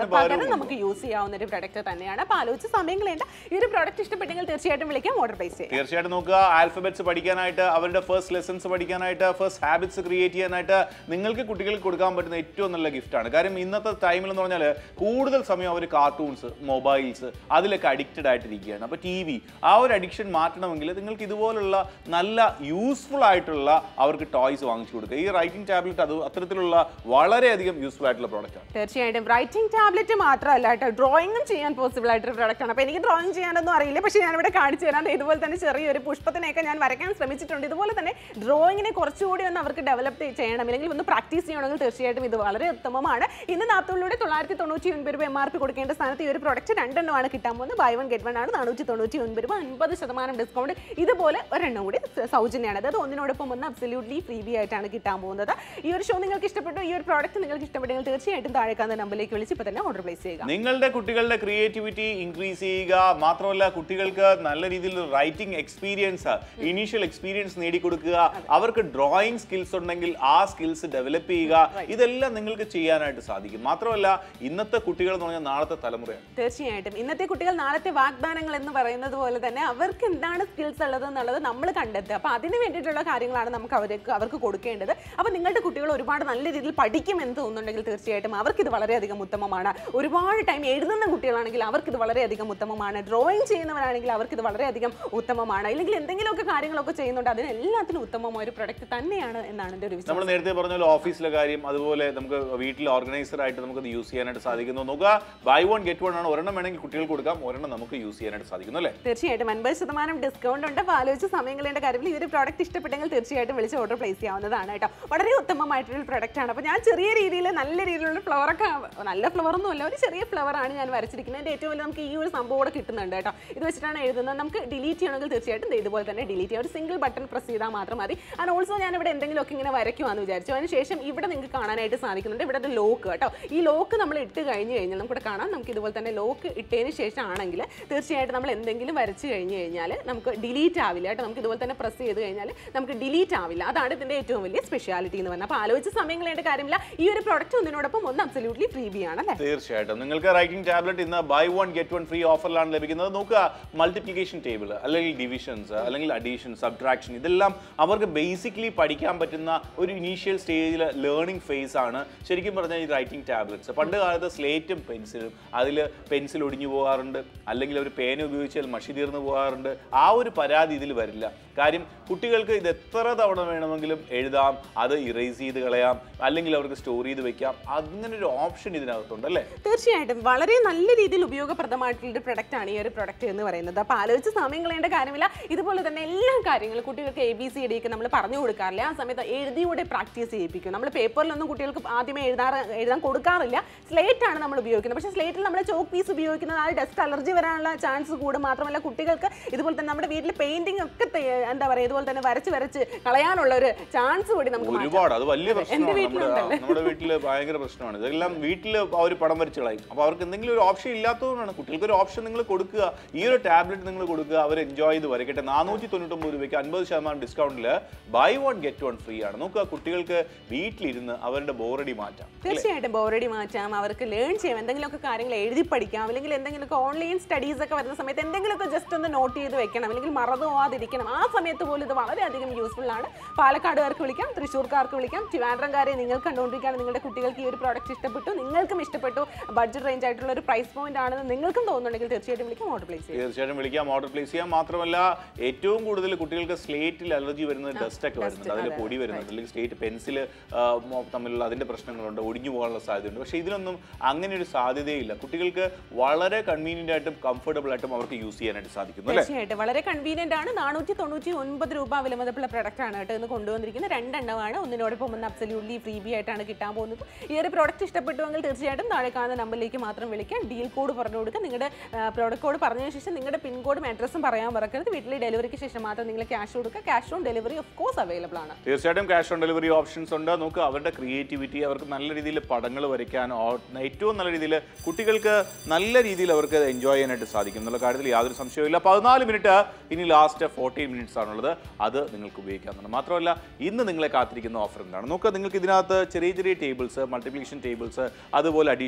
നമുക്ക് യൂസ് ചെയ്യാവുന്ന ഒരു പ്രൊഡക്റ്റ് തന്നെയാണ് അപ്പോൾ ആലോചിച്ച് സമയം കളയേണ്ട ഈ ഒരു പ്രൊഡക്റ്റ് ഇഷ്ടപ്പെട്ടെങ്കിൽ തീർച്ചയായിട്ടും വിളിക്കാം ഓർഡർ പ്ലേസ് ചെയ്യാം തീർച്ചയായിട്ടും നോക്കുക ആൽഫബറ്റ്സ് പഠിക്കാനായിട്ട് അവരുടെ ഫസ്റ്റ് ലെസൺസ് പഠിക്കാനായിട്ട് ഫസ്റ്റ് ഹാബിറ്റ്സ് ക്രിയേറ്റ് ചെയ്യാനായിട്ട് നിങ്ങൾക്ക് കുട്ടികൾക്ക് കൊടുക്കാൻ പറ്റുന്ന ഏറ്റവും നല്ല ഗിഫ്റ്റാണ് കാര്യം ഇന്നത്തെ ടൈമിൽ എന്ന് പറഞ്ഞാൽ കൂടുതൽ സമയം അവർ കാർട്ടൂൺസ് മൊബൈൽസ് അതിലൊക്കെ അഡിക്റ്റഡ് ആയിട്ടിരിക്കുകയാണ് അപ്പോൾ ടി വി ആ ഒരു അഡിക്ഷൻ മാറ്റണമെങ്കിൽ നിങ്ങൾക്ക് ഇതുപോലുള്ള നല്ല യൂസ്ഫുൾ ആയിട്ടുള്ള അവർക്ക് ടോയ്സ് വാങ്ങിച്ചു കൊടുക്കുക ഈ റൈറ്റിംഗ് ടാബ്ലറ്റ് അത് അത്തരത്തിലുള്ള വളരെയധികം യൂസ്ഫുൾ ആയിട്ടുള്ള പ്രോഡക്റ്റാണ് തീർച്ചയായിട്ടും റൈറ്റിംഗ് ടാബ്ലറ്റ് മാത്രമല്ല കേട്ടോ ഡ്രോയിങ്ങും ചെയ്യാൻ പോസിബിൾ ആയിട്ടൊരു product ആണ് അപ്പോൾ എനിക്ക് ഡ്രോയിങ് ചെയ്യാനൊന്നും അറിയില്ല പക്ഷേ ഞാനിവിടെ കാണിച്ചു തരാം ദേ ഇതുപോലെ തന്നെ ചെറിയൊരു പുഷ്പത്തിനെയൊക്കെ ഞാൻ വരയ്ക്കാൻ ശ്രമിച്ചിട്ടുണ്ട് ഇതുപോലെ തന്നെ ഡ്രോയിങ്ങിനെ കുറച്ചുകൂടി ഒന്ന് അവർക്ക് ഡെവലപ്പ് ചെയ്യണം അല്ലെങ്കിൽ ഒന്ന് പ്രാക്ടീസ് ചെയ്യണമെങ്കിൽ തീർച്ചയായിട്ടും ഇത് വളരെ ഉത്തമമാണ് ഇന്ന് നാത്തോളിലൂടെ തൊള്ളായിരത്തി തൊണ്ണൂറ്റി ഒൻപത് രൂപ എം ആർ പി കൊടുക്കേണ്ട സ്ഥാനത്ത് ഈ ഒരു പ്രൊഡക്റ്റ് രണ്ടെണ്ണമാണ് കിട്ടാൻ പോകുന്നത് ബൈ വൺ ഗെറ്റ് വൺ ആണ് നാനൂറ്റി തൊണ്ണൂറ്റി ഒൻപത് രൂപ അൻപത് ശതമാനം ഡിസ്കൗണ്ട് ഇതുപോലെ ഒരെണ്ണം കൂടി സൗജന്യമാണ് അതായത് ഒന്നിനോടൊപ്പം ഒന്ന് അബ്സല്യൂട്ട്ലി ഫ്രീ ബി ആയിട്ടാണ് കിട്ടാൻ പോകുന്നത് ഈ ഒരു ഷോ നിങ്ങൾക്ക് ഇഷ്ടപ്പെട്ടു ഈ ഒരു പ്രോഡക്റ്റ് നിങ്ങൾക്ക് ഇഷ്ടപ്പെട്ടെങ്കിൽ തീർച്ചയായിട്ടും താഴേക്കാന്ന നമ്പറിലേക്ക് വിളിച്ച് ഇപ്പോൾ തന്നെ ഓർഡർ പ്ലേസ് ചെയ്യുക നിങ്ങളുടെ കുട്ടികളുടെ ക്രിയേറ്റിവിറ്റി ഇൻക്രീസ് ചെയ്യുക മാത്രമല്ല കുട്ടികൾക്ക് നല്ല രീതിയിൽ റൈറ്റിംഗ് എക്സ്പീരിയൻസ് ഇനീഷ്യൽ എക്സ്പീരിയൻസ് നേടിക്കൊടുക്കുക അവർക്ക് ഡ്രോയിങ് സ്കിൽസ് ഉണ്ടെങ്കിൽ ആ സ്കിൽസ് ഡെവലപ്പ് ചെയ്യുക ഇതെല്ലാം നിങ്ങൾക്ക് ചെയ്യാനായിട്ട് സാധിക്കും മാത്രമല്ല ഇന്നത്തെ കുട്ടികൾ എന്ന് പറഞ്ഞാൽ നാളത്തെ തലമുറയാണ് തീർച്ചയായിട്ടും ഇന്നത്തെ കുട്ടികൾ നാളത്തെ വാഗ്ദാനങ്ങൾ എന്ന് പറയുന്നത് പോലെ തന്നെ അവർക്ക് എന്താണ് സ്കിൽസ് ഉള്ളത് എന്നുള്ളത് നമ്മൾ കണ്ടെത്തുക അപ്പോൾ അതിന് വേണ്ടിയിട്ടുള്ള കാര്യങ്ങളാണ് നമുക്ക് അവർക്ക് അവർക്ക് കൊടുക്കേണ്ടത് അപ്പോൾ നിങ്ങളുടെ കുട്ടികൾ ഒരുപാട് നല്ല രീതിയിൽ പഠിക്കും എന്ന് തോന്നുന്നുണ്ടെങ്കിൽ തീർച്ചയായിട്ടും അവർക്കിത് വളരെയധികം ഉത്തമമാണ് ഒരുപാട് ടൈം എഴുതുന്ന കുട്ടികളാണെങ്കിൽ അവർക്കിത് വളരെയധികം ഉത്തമമാണ് ഡ്രോയിങ് ചെയ്യുന്നവരാണെങ്കിൽ അവർക്കിത് വളരെയധികം ഉത്തമമാണ് അല്ലെങ്കിൽ എന്തെങ്കിലുമൊക്കെ കാര്യങ്ങളൊക്കെ ചെയ്യുന്നുണ്ട് അതിന് എല്ലാത്തിനും ഉത്തമമായ ഒരു പ്രൊഡക്റ്റ് തന്നെയാണ് എന്നാണ് എൻ്റെ ഒരു വിശ്വാസം നമ്മൾ നേരത്തെ പറഞ്ഞ പോലെ ഓഫീസിലെ കാര്യം അതുപോലെ നമുക്ക് വീട്ടിൽ ഓർഗനൈസർ ആയിട്ട് നമുക്ക് യൂസ് ചെയ്യാനായിട്ട് സാധിക്കുന്നു നോക്കുക ബൈ വൺ ഗെറ്റ് വൺ ആണ് ഒരെണ്ണം വേണമെങ്കിൽ കുട്ടികൾക്ക് കൊടുക്കാം ഒരെണ്ണം നമുക്ക് യൂസ് ചെയ്യാനായിട്ട് സാധിക്കുന്നു അല്ലേ തീർച്ചയായിട്ടും അൻപത് ശതമാനം ഡിസ്കൗണ്ട് ഉണ്ട് അപ്പോൾ ആലോചിച്ച് സമയങ്ങളുടെ കാര്യത്തിൽ ഈ ഒരു പ്രോഡക്റ്റ് ഇഷ്ടപ്പെട്ടെങ്കിൽ തീർച്ചയായിട്ടും വിളിച്ച് ഓർഡർ പ്ലേസ് ചെയ്യാവുന്നതാണ് കേട്ടോ വളരെ ഉത്തമമായിട്ടൊരു പ്രൊഡക്റ്റ് ആണ് അപ്പോൾ ഞാൻ ചെറിയ രീതിയിൽ നല്ല രീതിയിലുള്ള ഫ്ലവറൊക്കെ നല്ല ഫ്ലവർ ഒന്നും അല്ല ഒരു ചെറിയ flower ആണ് ഞാൻ വരച്ചിരിക്കുന്നത് എൻ്റെ ഏറ്റവും വലിയ നമുക്ക് ഈ ഒരു സംഭവം കൂടെ കിട്ടുന്നുണ്ട് കേട്ടോ ഇത് വെച്ചിട്ടാണ് എഴുതുന്നത് നമുക്ക് ഡിലീറ്റ് ചെയ്യണമെങ്കിൽ തീർച്ചയായിട്ടും ദേ ഇതുപോലെ തന്നെ ഡിലീറ്റ് ചെയ്യാം ഒരു സിംഗിൾ ബട്ടൺ പ്രസ് ചെയ്താൽ മാത്രം മതി ആൻഡ് ഓൾസോ ഞാൻ ഇവിടെ എന്തെങ്കിലുമൊക്കെ ഇങ്ങനെ വരയ്ക്കുവാന്ന് വിചാരിച്ചു അതിന് ശേഷം ഇവിടെ നിങ്ങൾക്ക് കാണാനായിട്ട് സാധിക്കുന്നുണ്ട് ഇവിടെ ഒരു ലോക്ക് കേട്ടോ ഈ ലോക്ക് നമ്മൾ ഇട്ട് കഴിഞ്ഞ് കഴിഞ്ഞാൽ നമുക്കിവിടെ കാണാം നമുക്ക് ഇതുപോലെ തന്നെ ലോക്ക് ഇട്ടതിന് ശേഷം ആണെങ്കിൽ തീർച്ചയായിട്ടും നമ്മൾ എന്തെങ്കിലും വരച്ച് കഴിഞ്ഞ് കഴിഞ്ഞാൽ നമുക്ക് ഡിലീറ്റ് ആവില്ല കേട്ടോ നമുക്ക് ഇതുപോലെ തന്നെ പ്രസ് ചെയ്ത് കഴിഞ്ഞാൽ നമുക്ക് ഡിലീറ്റ് ആവില്ല അതാണ് ഇതിൻ്റെ ഏറ്റവും വലിയ സ്പെഷ്യാലിറ്റി എന്ന് പറഞ്ഞാൽ അപ്പോൾ ആലോചിച്ച് സമയം കളയേണ്ട കാര്യമില്ല ഈ ഒരു പ്രോഡക്റ്റ് ഒന്നിനോടൊപ്പം ഒന്ന് അബ്സല്യൂട്ട്ലി ഫ്രീ ബി ആണ് അല്ലേ തീർച്ചയായിട്ടും നിങ്ങൾക്ക് റൈറ്റിംഗ് ടാബ്ലറ്റ് ഇന്ന് buy one get one free ഓഫറിലാണ് ലഭിക്കുന്നത് നോക്കുക മൾട്ടിപ്ലിക്കേഷൻ ടേബിൾ അല്ലെങ്കിൽ ഡിവിഷൻസ് അല്ലെങ്കിൽ അഡീഷൻ സബ്ട്രാക്ഷൻ ഇതെല്ലാം അവർക്ക് ബേസിക്കലി പഠിക്കാൻ പറ്റുന്ന ഒരു ഇനീഷ്യൽ സ്റ്റേജിൽ ലേണിംഗ് ഫേസ് ആണ് ശരിക്കും പറഞ്ഞാൽ ഈ റൈറ്റിംഗ് ടാബ്ലറ്റ്സ് പണ്ട് കാലത്ത് സ്ലേറ്റും പെൻസിലും അതിൽ പെൻസിൽ ഒടിഞ്ഞു പോകാറുണ്ട് അല്ലെങ്കിൽ അവർ പേന ഉപയോഗിച്ചാൽ മഷി തീർന്നു പോകാറുണ്ട് ആ ഒരു പരാതി ഇതിൽ വരില്ല കാര്യം കുട്ടികൾക്ക് ഇത് എത്ര തവണ വേണമെങ്കിലും എഴുതാം അത് ഇറേസ് ചെയ്ത് കളയാം അല്ലെങ്കിൽ അവർക്ക് സ്റ്റോർ ചെയ്ത് വെക്കാം അങ്ങനെ ഒരു ഓപ്ഷൻ ഇതിനകത്തുണ്ട് അല്ലേ തീർച്ചയായിട്ടും വളരെ നല്ല രീതിയിൽ ഉപയോഗപ്രദമായിട്ടുള്ള പ്രൊഡക്റ്റ് ആണ് ഈ ഒരു പ്രൊഡക്റ്റ് എന്ന് പറയുന്നത് അപ്പോൾ ആലോചിച്ച് സമയം കളയേണ്ട കാര്യമില്ല ഇതുപോലെ തന്നെ എല്ലാ കാര്യങ്ങളും കുട്ടികൾക്ക് എ ബി സി ഡി ഒക്കെ നമ്മൾ പറഞ്ഞു കൊടുക്കാറില്ല ആ സമയത്ത് എഴുതിയൂടെ പ്രാക്ടീസ് ചെയ്യിപ്പിക്കും നമ്മൾ പേപ്പറിലൊന്നും കുട്ടികൾക്ക് ആദ്യമേ എഴുതാറ് എഴുതാൻ കൊടുക്കാറില്ല സ്ലേറ്റ് ആണ് നമ്മൾ ഉപയോഗിക്കുന്നത് പക്ഷേ സ്ലേറ്റിൽ നമ്മൾ ചോക്ക് പീസ് ഉപയോഗിക്കുന്നത് ആ ഡസ്റ്റ് അലർജി വരാനുള്ള ചാൻസ് കൂടും മാത്രമല്ല കുട്ടികൾക്ക് ഇതുപോലെ തന്നെ നമ്മുടെ വീട്ടിൽ പെയിന്റിംഗ് ഒക്കെ തെ- എന്താ പറയുക ഇതുപോലെ തന്നെ വരച്ച് വരച്ച് കളയാനുള്ള ഒരു ചാൻസ് കൂടി നമുക്ക് മാറ്റാം. ഒരുപാട് അത് വലിയ പ്രശ്നമാണ് നമ്മുടെ വീട്ടിലുണ്ടല്ലേ? ആ, നമ്മുടെ വീട്ടില് ഭയങ്കര പ്രശ്നമാണ് ഇതെല്ലാം വീട്ടിൽ അവർ പടം വരച്ച് കളയും അപ്പോൾ അവർക്ക് എന്തെങ്കിലും ഒരു ഓപ്ഷൻ ഇല്ലാത്തതുകൊണ്ടാണ് കുട്ടികൾക്ക് ഒരു ഓപ്ഷൻ നിങ്ങൾ കൊടുക്കുക ഈ ഒരു ടാബ്ലറ്റ് നിങ്ങൾ കൊടുക്കുക അവർ എൻജോയ് ചെയ്ത് വരയ്ക്കട്ടെ നാനൂറ്റി തൊണ്ണൂറ്റൊമ്പത് രൂപയ്ക്ക് അൻപത് ശതമാനം ഡിസ്കൗണ്ടിൽ buy one get one free ആണ് നോക്കുക കുട്ടികൾക്ക് വീട്ടിലിരുന്ന് അവരുടെ ബോറടി മാറ്റാം തീർച്ചയായിട്ടും ബോറടി മാറ്റാം അവർക്ക് ലേൺ ചെയ്യാം എന്തെങ്കിലുമൊക്കെ കാര്യങ്ങൾ എഴുതി പഠിക്കാം അല്ലെങ്കിൽ എന്തെങ്കിലുമൊക്കെ ഓൺലൈൻ സ്റ്റഡീസ് ഒക്കെ വരുന്ന സമയത്ത് എന്തെങ്കിലുമൊക്കെ ജസ്റ്റ് ഒന്ന് നോട്ട് ചെയ്ത് വെക്കണം അല്ലെങ്കിൽ മറന്നു പോവാതിരിക്കണം ആ സമയത്ത് പോലും ഇത് വളരെയധികം യൂസ്ഫുൾ ആണ് പാലക്കാടുകാർക്ക് വിളിക്കാം തൃശ്ശൂർക്കാർക്ക് വിളിക്കാം ട്രിവാൻഡ്രംകാരെ നിങ്ങൾ കണ്ടുകൊണ്ടിരിക്കുകയാണ് നിങ്ങളുടെ കുട്ടികൾക്ക് ഈ ഒരു പ്രോഡക്റ്റ് ഇഷ്ടപ്പെട്ടു നിങ്ങൾക്കും ഇഷ്ടപ്പെട്ടു ബഡ്ജറ്റ് റേഞ്ച് ആയിട്ടുള്ള ഒരു പ്രൈസ് പോയിന്റ് ആണെന്ന് നിങ്ങൾക്കും തോന്നുന്നുണ്ടെങ്കിൽ തീർച്ചയായിട്ടും വിളിക്കാം ഓർഡർ പ്ലേസ് ചെയ്യാം തീർച്ചയായിട്ടും വിളിക്കാം ഓർഡർ പ്ലേസ് ചെയ്യാം മാത്രമല്ല ഏറ്റവും കൂടുതൽ കുട്ടികൾക്ക് സ്ലേറ്റിൽ അലർജി വരുന്നത് ഡസ്റ്റ് ഒക്കെ വരുന്നുണ്ട് അതിൽ പൊടി വരുന്നുണ്ട് അല്ലെങ്കിൽ സ്ലേറ്റ് പെൻസിൽ തമ്മിലുള്ള അതിന്റെ പ്രശ്നങ്ങളുണ്ട് ഒടിഞ്ഞു പോകാനുള്ള സാധ്യതയുണ്ട് പക്ഷേ ഇതിലൊന്നും അങ്ങനെ ഒരു സാധ്യതയില്ല കുട്ടികൾക്ക് വളരെ കൺവീനിയന്റ് ആയിട്ടും കംഫർട്ടബിൾ ആയിട്ടും അവർക്ക് യൂസ് ചെയ്യാനായിട്ട് സാധിക്കുന്നു അല്ലേ തീർച്ചയായിട്ടും വളരെ കൺവീനിയന്റ് ആണ് നാനൂറ്റി തൊണ്ണൂറ്റി ഒൻപത് രൂപ വിലമതിപ്പുള്ള പ്രൊഡക്റ്റ് ആണ് കേട്ടോ ഇന്ന് കൊണ്ടുവന്നിരിക്കുന്നത് രണ്ടെണ്ണമാണ് ഒന്നിനോടൊപ്പം ഒന്ന് അബ്സല്യൂട്ട്ലി ഫ്രീ ബി ആയിട്ടാണ് കിട്ടാൻ പോകുന്നത് ഈ ഒരു പ്രോഡക്റ്റ് ഇഷ്ടപ്പെട്ടുവെങ്കിൽ തീർച്ചയായിട്ടും താഴെ കാണുന്ന നമ്പറിലേക്ക് മാത്രം വിളിക്കാം ഡീൽ കോഡ് പറഞ്ഞു കൊടുക്കുക നിങ്ങളുടെ പ്രോഡക്റ്റ് കോഡ് പറഞ്ഞതിന് ശേഷം നിങ്ങളുടെ പിൻ കോഡും അഡ്രസ്സും പറയാൻ മറക്കരുത് വീട്ടിൽ ഡെലിവറിക്ക് ശേഷം മാത്രം നിങ്ങൾ ക്യാഷ് കൊടുക്കുക cash on delivery of course available ആണ് തീർച്ചയായിട്ടും ക്യാഷ് ഓൺ ഡെലിവറി ഓപ്ഷൻസ് ഉണ്ട് നമുക്ക് അവരുടെ ക്രിയേറ്റിവിറ്റി അവർക്ക് നല്ല രീതിയിൽ പടങ്ങൾ വരയ്ക്കാൻ ഓ- ഏറ്റവും നല്ല രീതിയിൽ കുട്ടികൾക്ക് നല്ല രീതിയിൽ അവർക്ക് എൻജോയ് ചെയ്യാനായിട്ട് സാധിക്കും എന്നുള്ള കാര്യത്തിൽ യാതൊരു സംശയവുമില്ല പതിനാല് മിനിറ്റ് ഇനി ലാസ്റ്റ് ഫോർട്ടീൻ മിനിറ്റ്സ് ആണുള്ളത് അത് നിങ്ങൾക്ക് ഉപയോഗിക്കാവുന്നതാണ് മാത്രമല്ല ഇന്ന് നിങ്ങളെ കാത്തിരിക്കുന്ന ഓഫർ എന്താണ് നോക്കുക നിങ്ങൾക്ക് ഇതിനകത്ത് ചെറിയ ചെറിയ ടേബിൾസ് മൾട്ടിപ്ലിക്കേഷൻ ടേബിൾസ് അതുപോലെ അഡീഷൻ സബ്ട്രാക്ഷൻ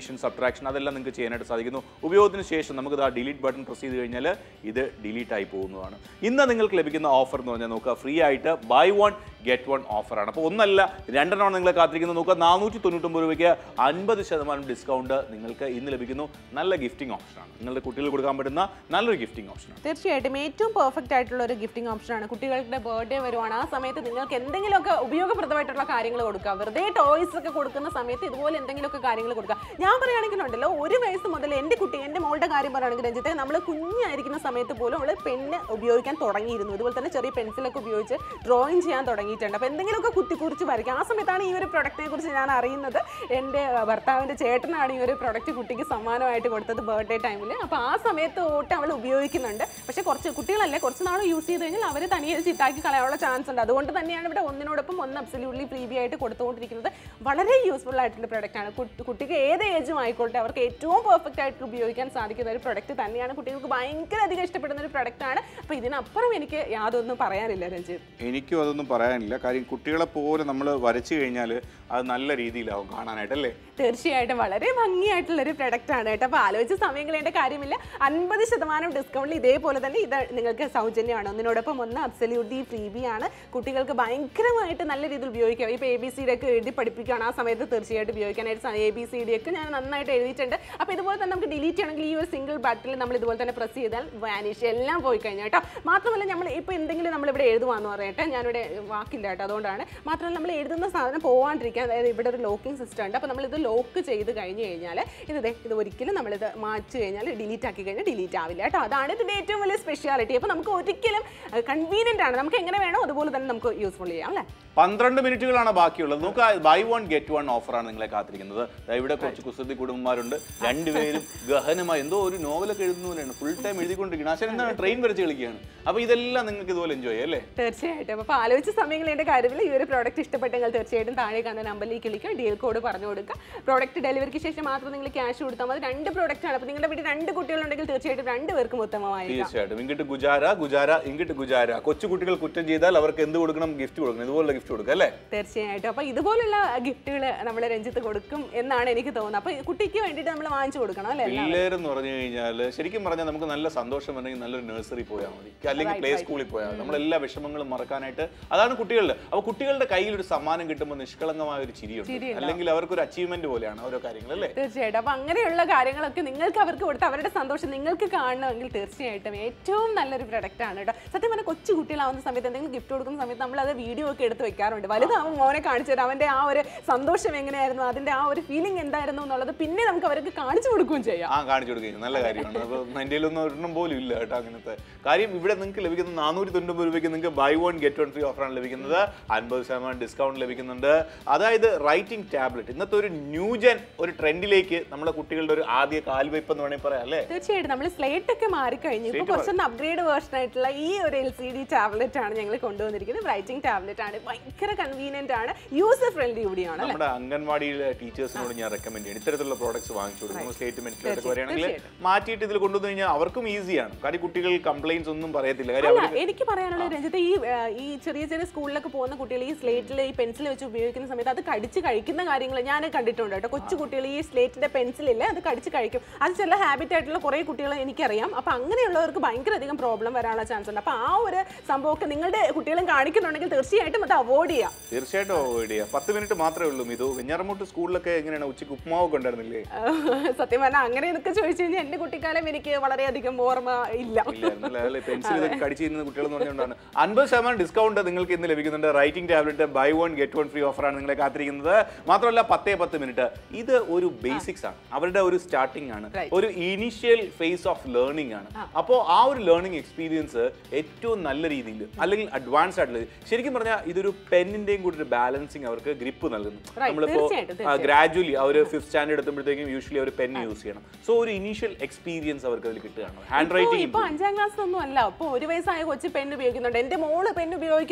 എക്സ്ട്രാക്ഷൻ അതെല്ലാം നിങ്ങൾക്ക് ചെയ്യാനായിട്ട് സാധിക്കുന്നു ഉപയോഗത്തിന് ശേഷം നമുക്ക് ആ ഡിലീറ്റ് ബട്ടൺ പ്രസ് ചെയ്ത് കഴിഞ്ഞാൽ ഇത് ഡിലീറ്റ് ആയി പോകുന്നതാണ് ഇന്ന് നിങ്ങൾക്ക് ലഭിക്കുന്ന ഓഫർ എന്ന് പറഞ്ഞാൽ നോക്കുക ഫ്രീ ആയിട്ട് ബൈ വൺ ഗെറ്റ് വൺ ഓഫറാണ് അപ്പോൾ ഒന്നല്ല രണ്ടെണ്ണമാണ് നിങ്ങളെ കാത്തിരിക്കുന്നത് നോക്കുക നാനൂറ്റി തൊണ്ണൂറ്റൊമ്പത് രൂപയ്ക്ക് അൻപത് ശതമാനം ഡിസ്കൗണ്ട് നിങ്ങൾക്ക് ഇന്ന് ലഭിക്കുന്നു നല്ല ഗിഫ്റ്റിംഗ് ഓപ്ഷനാണ് നിങ്ങളുടെ കുട്ടികൾക്ക് കൊടുക്കാൻ പറ്റുന്ന നല്ലൊരു ഗിഫ്റ്റിംഗ് ഓപ്ഷനാണ് തീർച്ചയായിട്ടും ഏറ്റവും പെർഫെക്റ്റ് ആയിട്ടുള്ള ഒരു ഗിഫ്റ്റിംഗ് ഓപ്ഷനാണ് കുട്ടികളുടെ ബർത്ത്ഡേ വരുവാണ് ആ സമയത്ത് നിങ്ങൾക്ക് എന്തെങ്കിലുമൊക്കെ ഉപയോഗപ്രദമായിട്ടുള്ള കാര്യങ്ങൾ കൊടുക്കുക വെറുതെ ടോയ്സ് ഒക്കെ കൊടുക്കുന്ന സമയത്ത് ഇതുപോലെ എന്തെങ്കിലുമൊക്കെ കാര്യങ്ങൾ കൊടുക്കുക ഞാൻ പറയുകയാണെങ്കിലുണ്ടല്ലോ ഒരു വയസ്സ് മുതൽ എൻ്റെ കുട്ടി എൻ്റെ മോളുടെ കാര്യം പറയുകയാണെങ്കിൽ രഞ്ജിത്തെ നമ്മൾ കുഞ്ഞായിരിക്കുന്ന സമയത്ത് പോലും അവൾ പെണ്ണ് ഉപയോഗിക്കാൻ തുടങ്ങിയിരുന്നു ഇതുപോലെ തന്നെ ചെറിയ പെൻസിലൊക്കെ ഉപയോഗിച്ച് ഡ്രോയിങ് ചെയ്യാൻ തുടങ്ങിയിട്ടുണ്ട് അപ്പോൾ എന്തെങ്കിലുമൊക്കെ കുത്തിക്കുറിച്ച് വരയ്ക്കുക ആ സമയത്താണ് ഈ ഒരു പ്രൊഡക്റ്റിനെ കുറിച്ച് ഞാൻ അറിയുന്നത് എൻ്റെ ഭർത്താവിൻ്റെ ചേട്ടനാണ് ഈ ഒരു പ്രൊഡക്റ്റ് കുട്ടിക്ക് സമ്മാനമായിട്ട് കൊടുത്തത് ബർത്ത്ഡേ ടൈമിൽ അപ്പോൾ ആ സമയത്ത് തൊട്ട് അവൾ ഉപയോഗിക്കുന്നുണ്ട് പക്ഷേ കുറച്ച് കുട്ടികളല്ലേ കുറച്ച് നാൾ യൂസ് ചെയ്ത് കഴിഞ്ഞാൽ അവർ തനിയെ ചിത്താക്കി കളയാനുള്ള ചാൻസ് ഉണ്ട് അതുകൊണ്ട് തന്നെയാണ് ഇവിടെ ഒന്നിനോടൊപ്പം ഒന്ന് അബ്സല്യൂട്ട്ലി ഫ്രീ ബി ആയിട്ട് കൊടുത്തുകൊണ്ടിരിക്കുന്നത് വളരെ യൂസ്ഫുൾ ആയിട്ടുള്ള പ്രൊഡക്റ്റ് ആണ് കുട്ടി- കുട്ടിക്ക് ഏത് ഏജും ആയിക്കോട്ടെ അവർക്ക് ഏറ്റവും പെർഫെക്റ്റ് ആയിട്ട് ഉപയോഗിക്കാൻ സാധിക്കുന്ന ഒരു പ്രൊഡക്റ്റ് തന്നെയാണ് കുട്ടികൾക്ക് ഭയങ്കര അധികം ഇഷ്ടപ്പെടുന്ന ഒരു പ്രൊഡക്റ്റ് ആണ് അപ്പോൾ ഇതിനപ്പുറം എനിക്ക് യാതൊന്നും പറയാനില്ല രഞ്ജിത്ത് എനിക്കും അതൊന്നും പറയാനില്ല കാര്യം കുട്ടികളെ പോലെ നമ്മൾ വരച്ചു കഴിഞ്ഞാൽ അത് നല്ല രീതിയിലാവും കാണാനായിട്ട് അല്ലേ തീർച്ചയായിട്ടും വളരെ ഭംഗിയായിട്ടുള്ള ഒരു പ്രൊഡക്റ്റ് ആണ് കേട്ടോ അപ്പോൾ ആലോചിച്ച് സമയം കളയേണ്ട കാര്യമില്ല അൻപത് ശതമാനം ഡിസ്കൗണ്ടിൽ ഇതേപോലെ തന്നെ ഇത് നിങ്ങൾക്ക് സൗജന്യമാണ് ഒന്നിനോടൊപ്പം ഒന്ന് അബ്സല്യൂട്ട്ലി ഫ്രീ ബി ആണ് കുട്ടികൾക്ക് ഭയങ്കരമായിട്ട് നല്ല രീതിയിൽ ഉപയോഗിക്കാം ഇപ്പോൾ എ ബി സി ഡി ഒക്കെ എഴുതി പഠിപ്പിക്കുകയാണ് ആ സമയത്ത് തീർച്ചയായിട്ടും ഉപയോഗിക്കാനായിട്ട് എ ബി സി ഡി ഒക്കെ ഞാൻ നന്നായിട്ട് എഴുതിയിട്ടുണ്ട് അപ്പോൾ ഇതുപോലെ തന്നെ നമുക്ക് ഡിലീറ്റ് ചെയ്യണമെങ്കിൽ ഈ ഒരു സിംഗിൾ ബട്ടണിൽ നമ്മൾ ഇതുപോലെ തന്നെ പ്രസ് ചെയ്താൽ വാനിഷ് എല്ലാം പോയി കഴിഞ്ഞാൽ കേട്ടോ മാത്രമല്ല നമ്മൾ ഇപ്പോൾ എന്തെങ്കിലും നമ്മളിവിടെ എഴുതുവാന്ന് പറയട്ടെ ഞാനിവിടെ വാക്കില്ല കേട്ടോ അതുകൊണ്ടാണ് മാത്രമല്ല നമ്മൾ എഴുതുന്ന സാധനം പോവാണ്ടിരിക്കാൻ അതായത് ഇവിടെ ഒരു ലോക്കിംഗ് സിസ്റ്റം ഉണ്ട് അപ്പോൾ നമ്മളിത് ലോക്ക് ചെയ്ത് കഴിഞ്ഞ് കഴിഞ്ഞാൽ ഇത് ദേ ഇത് ഒരിക്കലും നമ്മളിത് മാറ്റി കഴിഞ്ഞാൽ ഡിലീറ്റ് ആക്കി കഴിഞ്ഞാൽ ഡിലീറ്റ് ആവില്ല കേട്ടോ അതാണ് ഇതിൻ്റെ ഏറ്റവും വലിയ സ്പെഷ്യാലിറ്റി അപ്പോൾ നമുക്ക് ഒരിക്കലും കൺവീനിയൻ്റ് ആണ് നമുക്ക് എങ്ങനെ വേണോ അതുപോലെ തന്നെ നമുക്ക് യൂസ്ഫുൾ ചെയ്യാം അല്ലേ പന്ത്രണ്ട് മിനിറ്റുകളാണ് ബാക്കിയുള്ളത് നമുക്ക് ബൈ വൺ ഗെറ്റ് വൺ ഓഫറാണ് നിങ്ങളെ കാത്തിരിക്കുന്നത് ദാ ഇവിടെ കുറച്ച് കുസൃതി കുടുംബന്മാരുണ്ട് രണ്ടുപേരും ഗഹനമായി എന്തോ ഒരു നോവലൊക്കെ എഴുതുന്നവരാണ് ഫുൾ ടൈം എഴുതിക്കൊണ്ടിരിക്കുന്നത് അച്ഛൻ എന്താണ് ട്രെയിൻ വരച്ച് കളിക്കുകയാണ് അപ്പോൾ ഇതെല്ലാം നിങ്ങൾക്ക് ഇതുപോലെ എൻജോയ് ചെയ്യാം അല്ലേ തീർച്ചയായിട്ടും അപ്പോൾ ആലോചിച്ച സമയങ്ങളേണ്ട കാര്യത്തിൽ ഈ ഒരു പ്രോഡക്റ്റ് ഇഷ്ടപ്പെട്ടെങ്കിൽ തീർച്ചയായിട്ടും താഴെ കാണുന്ന നമ്പറിലേക്ക് വിളിക്കുക ഡീൽ കോഡ് പറഞ്ഞു കൊടുക്കുക പ്രോഡക്റ്റ് ഡെലിവറിക്ക് ശേഷം മാത്രം നിങ്ങൾ ക്യാഷ് കൊടുത്താൽ മതി രണ്ട് പ്രോഡക്റ്റ് ആണ് അപ്പോൾ നിങ്ങളുടെ വീട്ടിൽ രണ്ട് കുട്ടികളുണ്ടെങ്കിൽ തീർച്ചയായിട്ടും രണ്ട് പേർക്കും ഉത്തമമായിരിക്കാം തീർച്ചയായിട്ടും ഇങ്ങോട്ട് ഗുജാര ഗുജാര ഇങ്ങോട്ട് ഗുജാര കൊച്ചു കുട്ടികൾ കുറ്റം ചെയ്താൽ അവർക്ക് എന്ത് കൊടുക്കണം ഗിഫ്റ്റ് കൊടുക്കണം ഇതുപോലുള്ള ഗിഫ്റ്റ് കൊടുക്കുക അല്ലേ തീർച്ചയായിട്ടും അപ്പോൾ ഇതുപോലുള്ള ഗിഫ്റ്റുകൾ നമ്മൾ രഞ്ജിത്ത് കൊടുക്കും എന്നാണ് എനിക്ക് തോന്നുന്നത് അപ്പോൾ കുട്ടിക്ക് വേണ്ടിയിട്ട് നമ്മൾ വാങ്ങിച്ചു കൊടുക്കണം അല്ലേ എല്ലാം പിള്ളേരെന്ന് പറഞ്ഞു കഴിഞ്ഞാൽ ശരിക്കും പറഞ്ഞാൽ നമുക്ക് നല്ല സന്തോഷം വരണമെങ്കിൽ നല്ലൊരു നഴ്സറി പോയാൽ മതി അല്ലെങ്കിൽ പ്ലേ സ്കൂളിൽ പോയാൽ മതി നമ്മളെല്ലാ വിഷമങ്ങളും മറക്കാനായിട്ട് അതാണ് കുട്ടികളുടെ അപ്പോൾ കുട്ടികളുടെ കയ്യിൽ ഒരു സമ്മാനം കിട്ടുമ്പോൾ നിഷ്കളങ്കമായ ഒരു ചിരിയുണ്ട് അല്ലെങ്കിൽ അവർക്ക് ഒരു അച്ചീവ്മെന്റ് പോലെയാണ് ഓരോ കാര്യങ്ങൾ അല്ലേ തീർച്ചയായിട്ടും അപ്പൊ അങ്ങനെയുള്ള കാര്യങ്ങളൊക്കെ നിങ്ങൾക്ക് അവർക്ക് കൊടുത്ത് അവരുടെ സന്തോഷം നിങ്ങൾക്ക് കാണണമെങ്കിൽ തീർച്ചയായിട്ടും ഏറ്റവും നല്ലൊരു പ്രൊഡക്റ്റ് ആണ് കേട്ടോ സത്യം പറഞ്ഞാൽ കൊച്ചു കുട്ടികളാവുന്ന സമയത്ത് എന്തെങ്കിലും ഗിഫ്റ്റ് കൊടുക്കുന്ന സമയത്ത് നമ്മൾ അത് വീഡിയോ ഒക്കെ എടുത്ത് വെക്കാറുണ്ട് വലുതാവും മോനെ കാണിച്ചു തരാം അവന്റെ ആ ഒരു സന്തോഷം എങ്ങനെയായിരുന്നു അതിന്റെ ആ ഒരു ഫീലിംഗ് എന്തായിരുന്നു എന്നുള്ളത് പിന്നെ നമുക്ക് അവർക്ക് കാണിച്ചു കൊടുക്കുകയും ചെയ്യാം ആ കാണിച്ചു കൊടുക്കുകയും നല്ല കാര്യമാണ് അപ്പോൾ എൻ്റെ കയ്യിലൊന്നും ഒരെണ്ണം പോലും ഇല്ല കേട്ടോ അങ്ങനത്തെ കാര്യം ഇവിടെ നിങ്ങൾക്ക് ലഭിക്കുന്ന നാനൂറ്റി തൊണ്ണൂറ് രൂപയ്ക്ക് നിങ്ങൾക്ക് buy one get one free ഓഫറാണ് ലഭിക്കുന്നത് അൻപത് ശതമാനം ഡിസ്കൗണ്ട് ലഭിക്കുന്നുണ്ട് അതായത് റൈറ്റിംഗ് ടാബ്ലറ്റ് ഇന്നത്തെ ഒരു ന്യൂജൻ ഒരു ട്രെൻഡിലേക്ക് നമ്മുടെ കുട്ടികളുടെ ഒരു ആദ്യ കാൽവയ്പ് എന്ന് വേണമെങ്കിൽ പറയാം അല്ലേ തീർച്ചയായിട്ടും നമ്മൾ സ്ലേറ്റ് ഒക്കെ മാറിക്കഴിഞ്ഞു ഇപ്പൊ കുറച്ചൊന്ന് അപ്ഗ്രേഡ് വേർഷൻ ആയിട്ടുള്ള ഈ ഒരു എൽ സി ഡി ടാബ്ലറ്റ് ആണ് ഞങ്ങൾ കൊണ്ടുവന്നിരിക്കുന്നത് റൈറ്റിംഗ് ടാബ്ലറ്റ് ആണ് ഭയങ്കര കൺവീനിയന്റ് ആണ് യൂസർ ഫ്രണ്ട്ലി കൂടിയാണ് അല്ലേ നമ്മുടെ അംഗൻവാടിയിലെ ടീച്ചേഴ്സിനോട് ഞാൻ റെക്കമെൻഡ് ചെയ്യണം ഇത്തരത്തിലുള്ള പ്രോഡക്ട്സ് വാങ്ങിച്ചു കൊടുക്കും സ്റ്റേറ്റ് മെന്റിലൊക്കെ വരികയാണെങ്കിൽ മാറ്റിയിട്ട് ഇതിൽ കൊണ്ടുവന്നു കഴിഞ്ഞാൽ അവർക്കും ഈസിയാണ് കാര്യം കുട്ടികൾ കംപ്ലൈൻസ് ഒന്നും പറയത്തില്ല കാര്യം അല്ല എനിക്ക് പറയാനുള്ള രഞ്ജിത്ത് ഈ ആ, ഈ ചെറിയ ചെറിയ സ്കൂളിലൊക്കെ പോകുന്ന കുട്ടികൾ ഈ സ്ലേറ്റിൽ ഈ പെൻസിൽ വെച്ച് ഉപയോഗിക്കുന്ന സമയത്ത് അത് കടിച്ച് കഴിക്കുന്ന കാര്യങ്ങൾ ഞാൻ കണ്ടിട്ടുണ്ട് കേട്ടോ കൊച്ചു കുട്ടികൾ ഈ സ്ലേറ്റിന്റെ പെൻസിലില്ലേ അത് കടിച്ച് കഴിക്കും അത് ചില ഹാബിറ്റ് ആയിട്ടുള്ള കുറേ കുട്ടികൾ എനിക്കറിയാം അപ്പൊ അങ്ങനെയുള്ളവർക്ക് ഭയങ്കര അധികം പ്രോബ്ലം വരാനുള്ള ചാൻസ് ഉണ്ട് അപ്പൊ ആ ഒരു സംഭവമൊക്കെ നിങ്ങളുടെ കുട്ടികളും കാണിക്കുന്നുണ്ടെങ്കിൽ തീർച്ചയായിട്ടും അത് അവോയ്ഡ് ചെയ്യാം തീർച്ചയായിട്ടും അവോയ്ഡ് ചെയ്യാം പത്ത് മിനിറ്റ് മാത്രമേ ഉള്ളൂ ഇത് വെഞ്ഞാറമൂട്ട് സ്കൂളിലൊക്കെ എങ്ങനെയാണ് ഉച്ചയ്ക്ക് ഉപ്മാവൊക്കെ ഉണ്ടായിരുന്നില്ലേ ആ, സത്യം പറഞ്ഞാൽ അങ്ങനെ എന്നൊക്കെ ചോദിച്ചു കഴിഞ്ഞാൽ എന്റെ കുട്ടിക്കാലം എനിക്ക് വളരെയധികം ഓർമ്മ ഇല്ല ഇല്ലായിരുന്നല്ലേ പെൻസിൽ ഇതൊക്കെ കടിച്ചു ചെയ്യുന്ന കുട്ടികൾ എന്ന് പറഞ്ഞുകൊണ്ടാണ് അൻപത് ശതമാനം ഡിസ്കൗണ്ട് നിങ്ങൾക്ക് ഇന്ന് ലഭിക്കുന്നുണ്ട് writing tablet buy one get one free ഓഫറാണ് നിങ്ങളെ കാത്തിരിക്കുന്നത് മാത്രമല്ല പത്തേ പത്ത് മിനിറ്റ് ഇത് ഒരു ബേസിക്സ് ആണ് അവരുടെ ഒരു സ്റ്റാർട്ടിംഗ് ആണ് Right. ഒരു ഇനീഷ്യൽ ഫേസ് ഓഫ് ലേണിംഗ് ആണ് അപ്പോൾ ആ ഒരു ലേണിംഗ് എക്സ്പീരിയൻസ് ഏറ്റവും നല്ല രീതിയിൽ അല്ലെങ്കിൽ അഡ്വാൻസ് ആയിട്ടുള്ള ശരിക്കും പറഞ്ഞാൽ ഇതൊരു പെന്നിന്റെയും കൂടി ഒരു ബാലൻസിങ് അവർക്ക് ഗ്രിപ്പ് നൽകുന്നു Right. നമ്മളിപ്പോ തീർച്ചയായിട്ടും, ഗ്രാജുവലി അവർ ഫിഫ്ത് സ്റ്റാൻഡേർഡ് എത്തുമ്പോഴത്തേക്കും യൂഷ്വലി അവർ പെൻ യൂസ് ചെയ്യണം സോ ഒരു ഇനീഷ്യൽ എക്സ്പീരിയൻസ് അവർക്ക് അതിൽ കിട്ടുകയാണ് ഹാൻഡ് ഇപ്പൊ- റൈറ്റിംഗ് ഇപ്പൊ അഞ്ചാം ക്ലാസ് ഒന്നും അല്ല ഇപ്പൊ ഒരു വയസ്സായ കൊച്ചു പെൻ ഉപയോഗിക്കുന്നുണ്ട് എന്റെ മോള് പെൻ ഉപയോഗിക്കുന്നുണ്ട് അപ്പൊ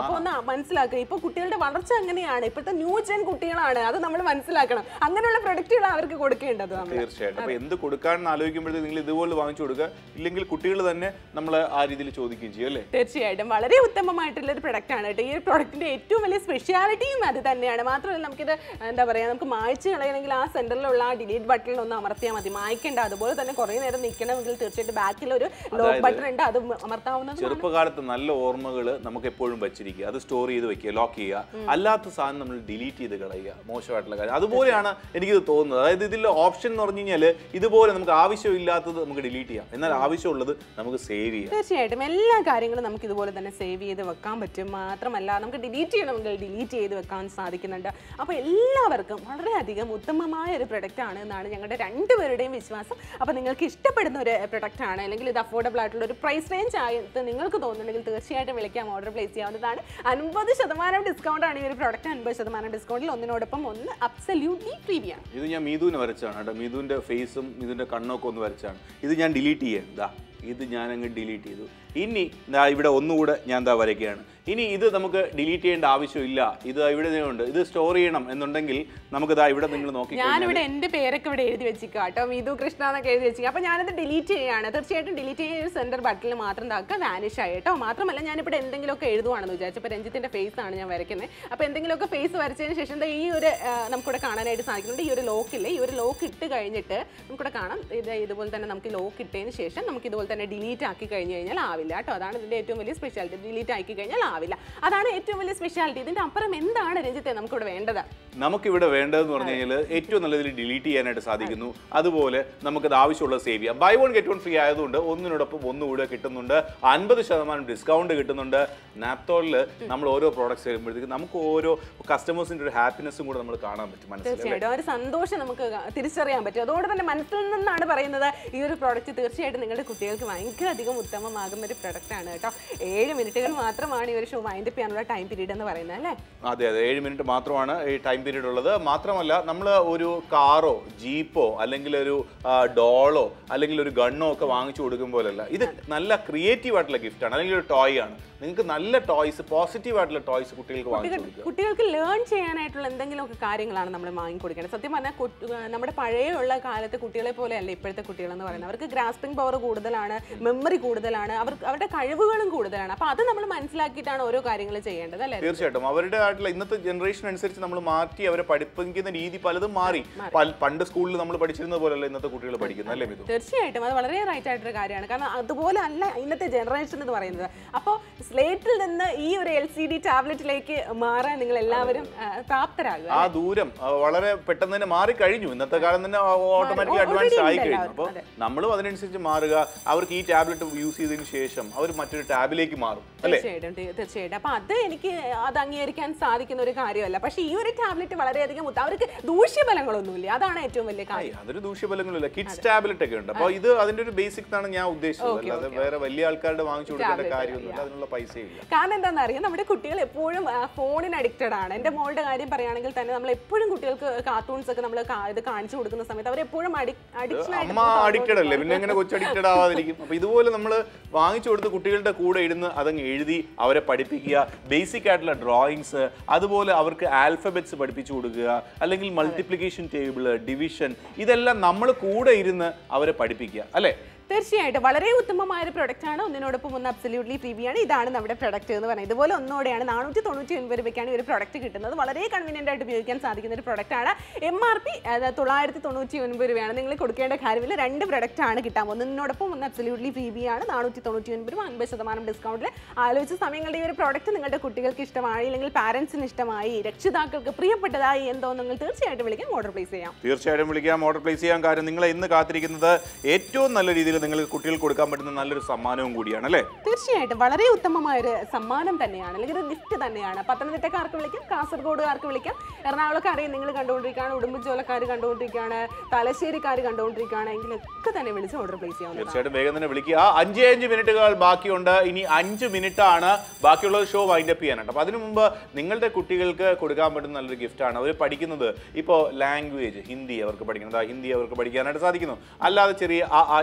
അപ്പൊ ഒന്ന് മനസ്സിലാക്കുക ഇപ്പൊ കുട്ടികളുടെ വളർച്ച എങ്ങനെയാണ് ഇപ്പോഴത്തെ ന്യൂ ജെൻ കുട്ടികളാണ് അത് നമ്മൾ മനസ്സിലാക്കണം അങ്ങനെയുള്ള പ്രൊഡക്റ്റുകൾ അവർക്ക് കൊടുക്കേണ്ടത് നമ്മൾ തീർച്ചയായിട്ടും അപ്പൊ എന്ത് കൊടുക്കാണെന്ന് ആലോചിക്കുമ്പോഴത്തേക്ക് നിങ്ങൾ ഇതുപോലെ വാങ്ങിച്ചു കൊടുക്കുക ഇല്ലെങ്കിൽ കുട്ടികൾ തന്നെ നമ്മൾ ആ രീതിയിൽ ചോദിക്കുകയും ചെയ്യും അല്ലേ തീർച്ചയായിട്ടും വളരെ ഉത്തമമായിട്ടുള്ള ഒരു പ്രൊഡക്റ്റ് ആണ് കേട്ടോ ഈ ഒരു പ്രൊഡക്റ്റിന്റെ ഏറ്റവും വലിയ സ്പെഷ്യാലിറ്റിയും അത് തന്നെയാണ് മാത്രമല്ല നമുക്കിത് എന്താ പറയാ നമുക്ക് മായ്ച്ച് കളയണമെങ്കിൽ ആ സെന്ററിലുള്ള ആ ഡിലീറ്റ് ബട്ടണിൽ ഒന്ന് അമർത്തിയാൽ മതി മായ്ക്കേണ്ട അതുപോലെ തന്നെ കുറേ നേരം നിൽക്കണമെങ്കിൽ തീർച്ചയായിട്ടും ബാക്കിൽ ഒരു ലോക്ക് ബട്ടൺ ഉണ്ട് അത് അമർത്താവുന്നത് ചെറുപ്പകാലത്ത് നല്ല ഓർമ്മകൾ നമുക്ക് എപ്പോഴും വെച്ചിരിക്കുക അത് സ്റ്റോർ ചെയ്ത് വെക്കുക ലോക്ക് ചെയ്യുക അല്ലാത്ത സാധനം നമ്മൾ ഡിലീറ്റ് ചെയ്ത് കളയുക മോശമായിട്ടുള്ള കാര്യം അതുപോലെയാണ് എനിക്കിത് തോന്നുന്നത് അതായത് ഇതിൽ ഓപ്ഷൻ എന്ന് പറഞ്ഞു കഴിഞ്ഞാൽ ഇതുപോലെ നമുക്ക് ആവശ്യമില്ലാത്തത് നമുക്ക് ഡിലീറ്റ് ചെയ്യാം എന്നാൽ ആവശ്യമുള്ളത് നമുക്ക് സേവ് ചെയ്യാം തീർച്ചയായിട്ടും എല്ലാ കാര്യങ്ങളും നമുക്ക് ഇതുപോലെ തന്നെ സേവ് ചെയ്ത് വെക്കാൻ പറ്റും മാത്രമല്ല നമുക്ക് ഡിലീറ്റ് ചെയ്യണമെങ്കിൽ ഡിലീറ്റ് ചെയ്ത് വെക്കാൻ സാധിക്കുന്നുണ്ട് അപ്പോൾ എല്ലാവർക്കും വളരെയധികം ഉത്തമമായ ഒരു പ്രൊഡക്റ്റ് ആണ് എന്നാണ് ഞങ്ങളുടെ രണ്ടുപേരുടെയും വിശ്വാസം അപ്പോൾ നിങ്ങൾക്ക് ഇഷ്ടപ്പെടുന്ന ഒരു പ്രൊഡക്റ്റ് ആണ് അല്ലെങ്കിൽ ഇത് അഫോർഡബിൾ ആയിട്ടുള്ള ഒരു പ്രൈസ് റേഞ്ച് ആയിട്ട് നിങ്ങൾക്ക് തോന്നുന്നുണ്ടെങ്കിൽ തീർച്ചയായിട്ടും വിളിക്കാം ഓർഡർ പ്ലേസ് ചെയ്യാവുന്നതാണ് അൻപത് ശതമാനം ഡിസ്കൗണ്ട് ആണ് ഈ ഒരു പ്രൊഡക്റ്റ് അൻപത് ശതമാനം ഡിസ്കൗണ്ടിൽ ഒന്നിനോടൊപ്പം ഒന്ന് അബ്സല്യൂട്ട്ലി ഫ്രീയാണ് ഇത് ഞാൻ മീതുവിനെ വരച്ചാണ് കേട്ടോ മീതുവിൻ്റെ ഫേസും മീതുവിൻ്റെ കണ്ണൊക്കെ ഒന്ന് വരച്ചാണ് ഇത് ഞാൻ ഡിലീറ്റ് ചെയ്യാം ഇതാ ഇത് ഞാൻ അങ്ങ് ഡിലീറ്റ് ചെയ്തു ഇനി ദാ ഇവിടെ ഒന്നുകൂടെ ഞാൻ എന്താ വരയ്ക്കുകയാണ് ഇനി ഇത് നമുക്ക് ഡിലീറ്റ് ചെയ്യേണ്ട ആവശ്യമില്ല ഇത് ഇവിടെ ഉണ്ട് ഇത് സ്റ്റോർ ചെയ്യണം എന്നുണ്ടെങ്കിൽ നമുക്ക് ദാ ഇവിടെ നിങ്ങൾ നോക്കി ഞാനിവിടെ എന്റെ പേരൊക്കെ ഇവിടെ എഴുതി വെച്ചിരിക്കുക കേട്ടോ മീതു കൃഷ്ണ എന്നൊക്കെ എഴുതി വെച്ചിരിക്കുക അപ്പൊ ഞാനത് ഡിലീറ്റ് ചെയ്യാണ് തീർച്ചയായിട്ടും ഡിലീറ്റ് ചെയ്യുന്ന ഒരു സെന്റർ ബട്ടണിൽ മാത്രം ഇതാക്കുക വാനിഷ് ആയി കേട്ടോ മാത്രമല്ല ഞാനിവിടെ എന്തെങ്കിലുമൊക്കെ എഴുതുവാണെന്ന് വിചാരിച്ചു അപ്പോൾ രഞ്ജിത്തിന്റെ ഫേസ് ആണ് ഞാൻ വരയ്ക്കുന്നത് അപ്പോൾ എന്തെങ്കിലുമൊക്കെ ഫേസ് വരച്ചതിന് ശേഷം ദാ ഈ ഒരു ആ, നമുക്കിവിടെ കാണാനായിട്ട് സാധിക്കുന്നുണ്ട് ഈ ഒരു ലോക്കില്ലേ ഈ ഒരു ലോക്ക് ഇട്ട് കഴിഞ്ഞിട്ട് നമുക്കിവിടെ കാണാം ഇത് ഇതുപോലെ തന്നെ നമുക്ക് ലോക്ക് ഇട്ടതിന് ശേഷം നമുക്ക് ഇതുപോലെ തന്നെ ഡിലീറ്റ് ആക്കി കഴിഞ്ഞ് കഴിഞ്ഞാൽ ആവില്ല കേട്ടോ അതാണ് ഇതിന്റെ ഏറ്റവും വലിയ സ്പെഷ്യാലിറ്റി ഡിലീറ്റ് ആക്കി കഴിഞ്ഞാൽ ആവില്ല അതാണ് ഏറ്റവും വലിയ സ്പെഷ്യാലിറ്റി ഇതിന്റെ അപ്പുറം എന്താണ് രഞ്ജിത്തെ നമുക്കിവിടെ വേണ്ടത് നമുക്കിവിടെ വേണ്ടതെന്ന് പറഞ്ഞു കഴിഞ്ഞാൽ ഏറ്റവും നല്ല രീതിയിൽ ഡിലീറ്റ് ചെയ്യാനായിട്ട് സാധിക്കുന്നു അതുപോലെ നമുക്കത് ആവശ്യമുള്ളത് സേവ് ചെയ്യാം buy one get one free ആയതുകൊണ്ട് ഒന്നിനോടൊപ്പം ഒന്നുകൂടെ കിട്ടുന്നുണ്ട് അൻപത് ശതമാനം ഡിസ്കൗണ്ട് കിട്ടുന്നുണ്ട് നാപ്തോളിൽ നമ്മൾ ഓരോ പ്രോഡക്ട്സ് ചെയ്യുമ്പോഴത്തേക്ക് നമുക്ക് ഓരോ കസ്റ്റമേഴ്സിന്റെ ഒരു ഹാപ്പിനെസ്സും കൂടെ നമ്മൾ കാണാൻ പറ്റും മനസ്സിലായി തീർച്ചയായിട്ടും ആ ഒരു സന്തോഷം നമുക്ക് ക- തിരിച്ചറിയാൻ പറ്റും അതുകൊണ്ട് തന്നെ മനസ്സിൽ നിന്നാണ് പറയുന്നത് ഈ ഒരു പ്രോഡക്റ്റ് തീർച്ചയായിട്ടും നിങ്ങളുടെ കുട്ടികൾക്ക് ഭയങ്കര അധികം ഉത്തമമാകുന്ന ഒരു പ്രൊഡക്റ്റ് ആണ് കേട്ടോ ഏഴ് മിനിറ്റുകൾ മാത്രമാണ് ഈ ഒരു ഷോ വൈൻഡപ്പ് ചെയ്യാനുള്ള ടൈം പീരീഡ് എന്ന് പറയുന്നത് അല്ലേ അതെ അതെ ഏഴ് മിനിറ്റ് മാത്രമാണ് ഈ ടൈം പീരീഡ് ഉള്ളത് മാത്രമല്ല നമ്മൾ ഒരു കാറോ ജീപ്പോ അല്ലെങ്കിൽ ഒരു ആ, ഡോളോ അല്ലെങ്കിൽ ഒരു ഗണ്ണോ ഒക്കെ വാങ്ങിച്ചു കൊടുക്കും പോലല്ല ഇത് നല്ല ക്രിയേറ്റീവ് ആയിട്ടുള്ള ഗിഫ്റ്റ് ആണ് അല്ലെങ്കിൽ ഒരു ടോയ് ആണ് നിങ്ങൾക്ക് നല്ല ടോയ്സ് പോസിറ്റീവ് ആയിട്ടുള്ള ടോയ്സ് കുട്ടികൾക്ക് വാങ്ങിച്ചു കൊടുക്കുക കുട്ടികൾക്ക് ലേൺ ചെയ്യാനായിട്ടുള്ള എന്തെങ്കിലുമൊക്കെ കാര്യങ്ങളാണ് നമ്മൾ വാങ്ങിക്കൊടുക്കേണ്ടത് സത്യം പറഞ്ഞാൽ കുട്ടി- നമ്മുടെ പഴയുള്ള കാലത്തെ കുട്ടികളെ പോലെയല്ല ഇപ്പോഴത്തെ കുട്ടികൾ എന്ന് പറയുന്നത് അവർക്ക് ഗ്രാസ്പിംഗ് പവർ കൂടുതലാണ് മെമ്മറി കൂടുതലാണ് അവർക്ക് അവരുടെ കഴിവുകളും കൂടുതലാണ് അപ്പോൾ അത് നമ്മൾ മനസ്സിലാക്കിയിട്ടാണ് ഓരോ കാര്യങ്ങൾ ചെയ്യേണ്ടത് അല്ലേ തീർച്ചയായിട്ടും അവരുടെ ആയിട്ടുള്ള ഇന്നത്തെ ജനറേഷൻ അനുസരിച്ച് നമ്മൾ മാറ്റി അവരെ പഠിപ്പിക്കുന്ന രീതി പലതും മാറി പൽ- പണ്ട് സ്കൂളിൽ നമ്മൾ പഠിച്ചിരുന്ന പോലെയല്ല ഇന്നത്തെ കുട്ടികൾ പഠിക്കുന്നത് അല്ലേ മിതു തീർച്ചയായിട്ടും അത് വളരെ റൈറ്റ് ആയിട്ടൊരു കാര്യമാണ് കാരണം അതുപോലെ അല്ല ഇന്നത്തെ ജനറേഷൻ എന്ന് പറയുന്നത് അപ്പോൾ സ്ലേറ്റിൽ നിന്ന് ഈ ഒരു എൽ സി ഡി ടാബ്ലറ്റിലേക്ക് മാറാൻ നിങ്ങൾ എല്ലാവരും ആ, പ്രാപ്തരാകുക ആ ദൂരം ആ, വളരെ പെട്ടെന്ന് തന്നെ മാറി കഴിഞ്ഞു ഇന്നത്തെ കാലം തന്നെ ഓട്ടോമാറ്റിക് already അഡ്വാൻസ് ആയി ഉണ്ട് കഴിഞ്ഞു എല്ലാവരും. അപ്പോൾ നമ്മളും അതിനനുസരിച്ച് മാറുക അവർക്ക് ഈ ടാബ്ലറ്റ് യൂസ് ചെയ്തതിന് ശേഷം അവർ മറ്റൊരു ടാബിലേക്ക് മാറും അല്ലേ തീർച്ചയായിട്ടും തീ- തീർച്ചയായിട്ടും അപ്പൊ അത് എനിക്ക് അത് അംഗീകരിക്കാൻ സാധിക്കുന്ന ഒരു കാര്യമല്ല പക്ഷെ ഈ ഒരു ടാബ്ലറ്റ് വളരെയധികം ഉത്ത- അവർക്ക് ദൂഷ്യഫലങ്ങളൊന്നുമില്ല അതാണ് ഏറ്റവും വലിയ കാര്യം ഏയ്, അതൊരു ദൂഷ്യഫലങ്ങളില്ല കിഡ്സ് ടാബ്ലറ്റ് ഒക്കെ ഉണ്ട് അപ്പോൾ ഇത് അതിന്റെ ഒരു ബേസിക് ആണ് ഞാൻ ഉദ്ദേശിച്ചത് അല്ലാതെ വേറെ വലിയ ആൾക്കാരുടെ വാങ്ങിച്ചു കൊടുക്കേണ്ട കാര്യമൊന്നുമില്ല അതിനുള്ള പൈസയില്ല കാരണം എന്താണെന്ന് അറിയാം നമ്മുടെ കുട്ടികൾ എപ്പോഴും ഫോണിന് അഡിക്റ്റഡ് ആണ് എൻ്റെ മോളുടെ കാര്യം പറയുകയാണെങ്കിൽ തന്നെ നമ്മൾ എപ്പോഴും കുട്ടികൾക്ക് കാർട്ടൂൺസ് ഒക്കെ നമ്മൾ ഇത് കാണിച്ചു കൊടുക്കുന്ന സമയത്ത് അവർ എപ്പോഴും അഡിക്ഷൻ അമ്മ അഡിക്റ്റഡ് അല്ലേ പിന്നെ എങ്ങനെ കൊച്ചു അഡിക്റ്റഡ് ആവാതിരിക്കും അപ്പൊ ഇതുപോലെ നമ്മൾ വാങ്ങിച്ചു കൊടുത്ത് കുട്ടികളുടെ കൂടെ ഇരുന്ന് അതങ്ങ് എഴുതി അവരെ പഠിപ്പിക്കുക ബേസിക് ആയിട്ടുള്ള ഡ്രോയിങ്സ് അതുപോലെ അവർക്ക് ആൽഫബറ്റ്സ് പഠിപ്പിച്ചു കൊടുക്കുക അല്ലെങ്കിൽ മൾട്ടിപ്ലിക്കേഷൻ ടേബിൾ ഡിവിഷൻ ഇതെല്ലാം നമ്മൾ കൂടെ ഇരുന്ന് അവരെ പഠിപ്പിക്കുക അല്ലേ തീർച്ചയായിട്ടും വളരെ ഉത്തമമായ ഒരു പ്രൊഡക്റ്റ് ആണ് ഒന്നിനോടൊപ്പം ഒന്ന് അബ്സല്യൂട്ട്ലി ഫ്രീബിയാണ് ഇതാണ് നമ്മുടെ പ്രൊഡക്റ്റ് എന്ന് പറയുന്നത് ഇതുപോലെ ഒന്നോടെയാണ് നാനൂറ്റി തൊണ്ണൂറ്റി ഒൻപത് രൂപയ്ക്കാണ് ഈ ഒരു പ്രൊഡക്റ്റ് കിട്ടുന്നത് വളരെ കൺവീനിയൻ്റ് ആയിട്ട് ഉപയോഗിക്കാൻ സാധിക്കുന്ന ഒരു പ്രൊഡക്റ്റ് ആണ് എം ആർ പി തൊള്ളായിരത്തി തൊണ്ണൂറ്റി ഒൻപത് രൂപയാണ് നിങ്ങൾ കൊടുക്കേണ്ട കാര്യമില്ല രണ്ട് പ്രൊഡക്റ്റ് ആണ് കിട്ടാൻ ഒന്നിനോടൊപ്പം ഒന്ന് അബ്സല്യൂട്ട്ലി ഫ്രീബിയാണ് നാനൂറ്റി തൊണ്ണൂറ്റി ഒൻപത് രൂപ അൻപത് ശതമാനം ഡിസ്കൗണ്ടിൽ ആലോചിച്ച സമയങ്ങളുടെ ഈ ഒരു പ്രൊഡക്റ്റ് നിങ്ങളുടെ കുട്ടികൾക്ക് ഇഷ്ടമായി അല്ലെങ്കിൽ പാരൻസിന് ഇഷ്ടമായി രക്ഷിതാക്കൾക്ക് പ്രിയപ്പെട്ടതായി എന്തോ നിങ്ങൾ തീർച്ചയായിട്ടും വിളിക്കാം ഓർഡർ പ്ലേസ് ചെയ്യാം തീർച്ചയായിട്ടും വിളിക്കാം ഓർഡർ പ്ലേസ് ചെയ്യാൻ കാര്യം നിങ്ങളെ ഇന്ന് കാത്തിരിക്കുന്നത് ഏറ്റവും നല്ല രീതിയിൽ നിങ്ങൾക്ക് കുട്ടികൾക്ക് കൊടുക്കാൻ പറ്റുന്ന നല്ലൊരു സമ്മാനവും കൂടിയാണ് അല്ലേ തീർച്ചയായിട്ടും വളരെ ഉത്തമമായ ഒരു സമ്മാനം തന്നെയാണ് അല്ലെങ്കിൽ ഒരു ഗിഫ്റ്റ് തന്നെയാണ് പത്തനംതിട്ടക്കാർക്ക് വിളിക്കാം കാസർഗോഡുകാർക്ക് വിളിക്കാം എറണാകുളക്കാരെയും നിങ്ങൾ കണ്ടുകൊണ്ടിരിക്കുകയാണ് ഉടുമ്പുജോലക്കാർ കണ്ടുകൊണ്ടിരിക്കുകയാണ് തലശ്ശേരിക്കാർ കണ്ടുകൊണ്ടിരിക്കുകയാണ് എങ്കിലൊക്കെ തന്നെ വിളിച്ച് ഓർഡർ പ്ലേസ് ചെയ്യാവുന്നതാണ് തീർച്ചയായിട്ടും വേഗം തന്നെ വിളിക്കുക അഞ്ച് അഞ്ച് മിനിറ്റുകൾ ബാക്കിയുണ്ട് ഇനി അഞ്ച് മിനിറ്റ് ആണ് ബാക്കിയുള്ള ഷോ വൈൻഡ് അപ്പ് ചെയ്യാനുണ്ട് അപ്പോൾ അതിനു മുമ്പ് നിങ്ങളുടെ കുട്ടികൾക്ക് കൊടുക്കാൻ പറ്റുന്ന നല്ലൊരു ഗിഫ്റ്റാണ് അവർ പഠിക്കുന്നത് ഇപ്പോൾ ലാംഗ്വേജ് ഹിന്ദി അവർക്ക് പഠിക്കുന്നത് ആ ഹിന്ദി അവർക്ക് പഠിക്കാനായിട്ട് സാധിക്കുന്നു അല്ലാതെ ചെറിയ ആ ആ ഈ ഊ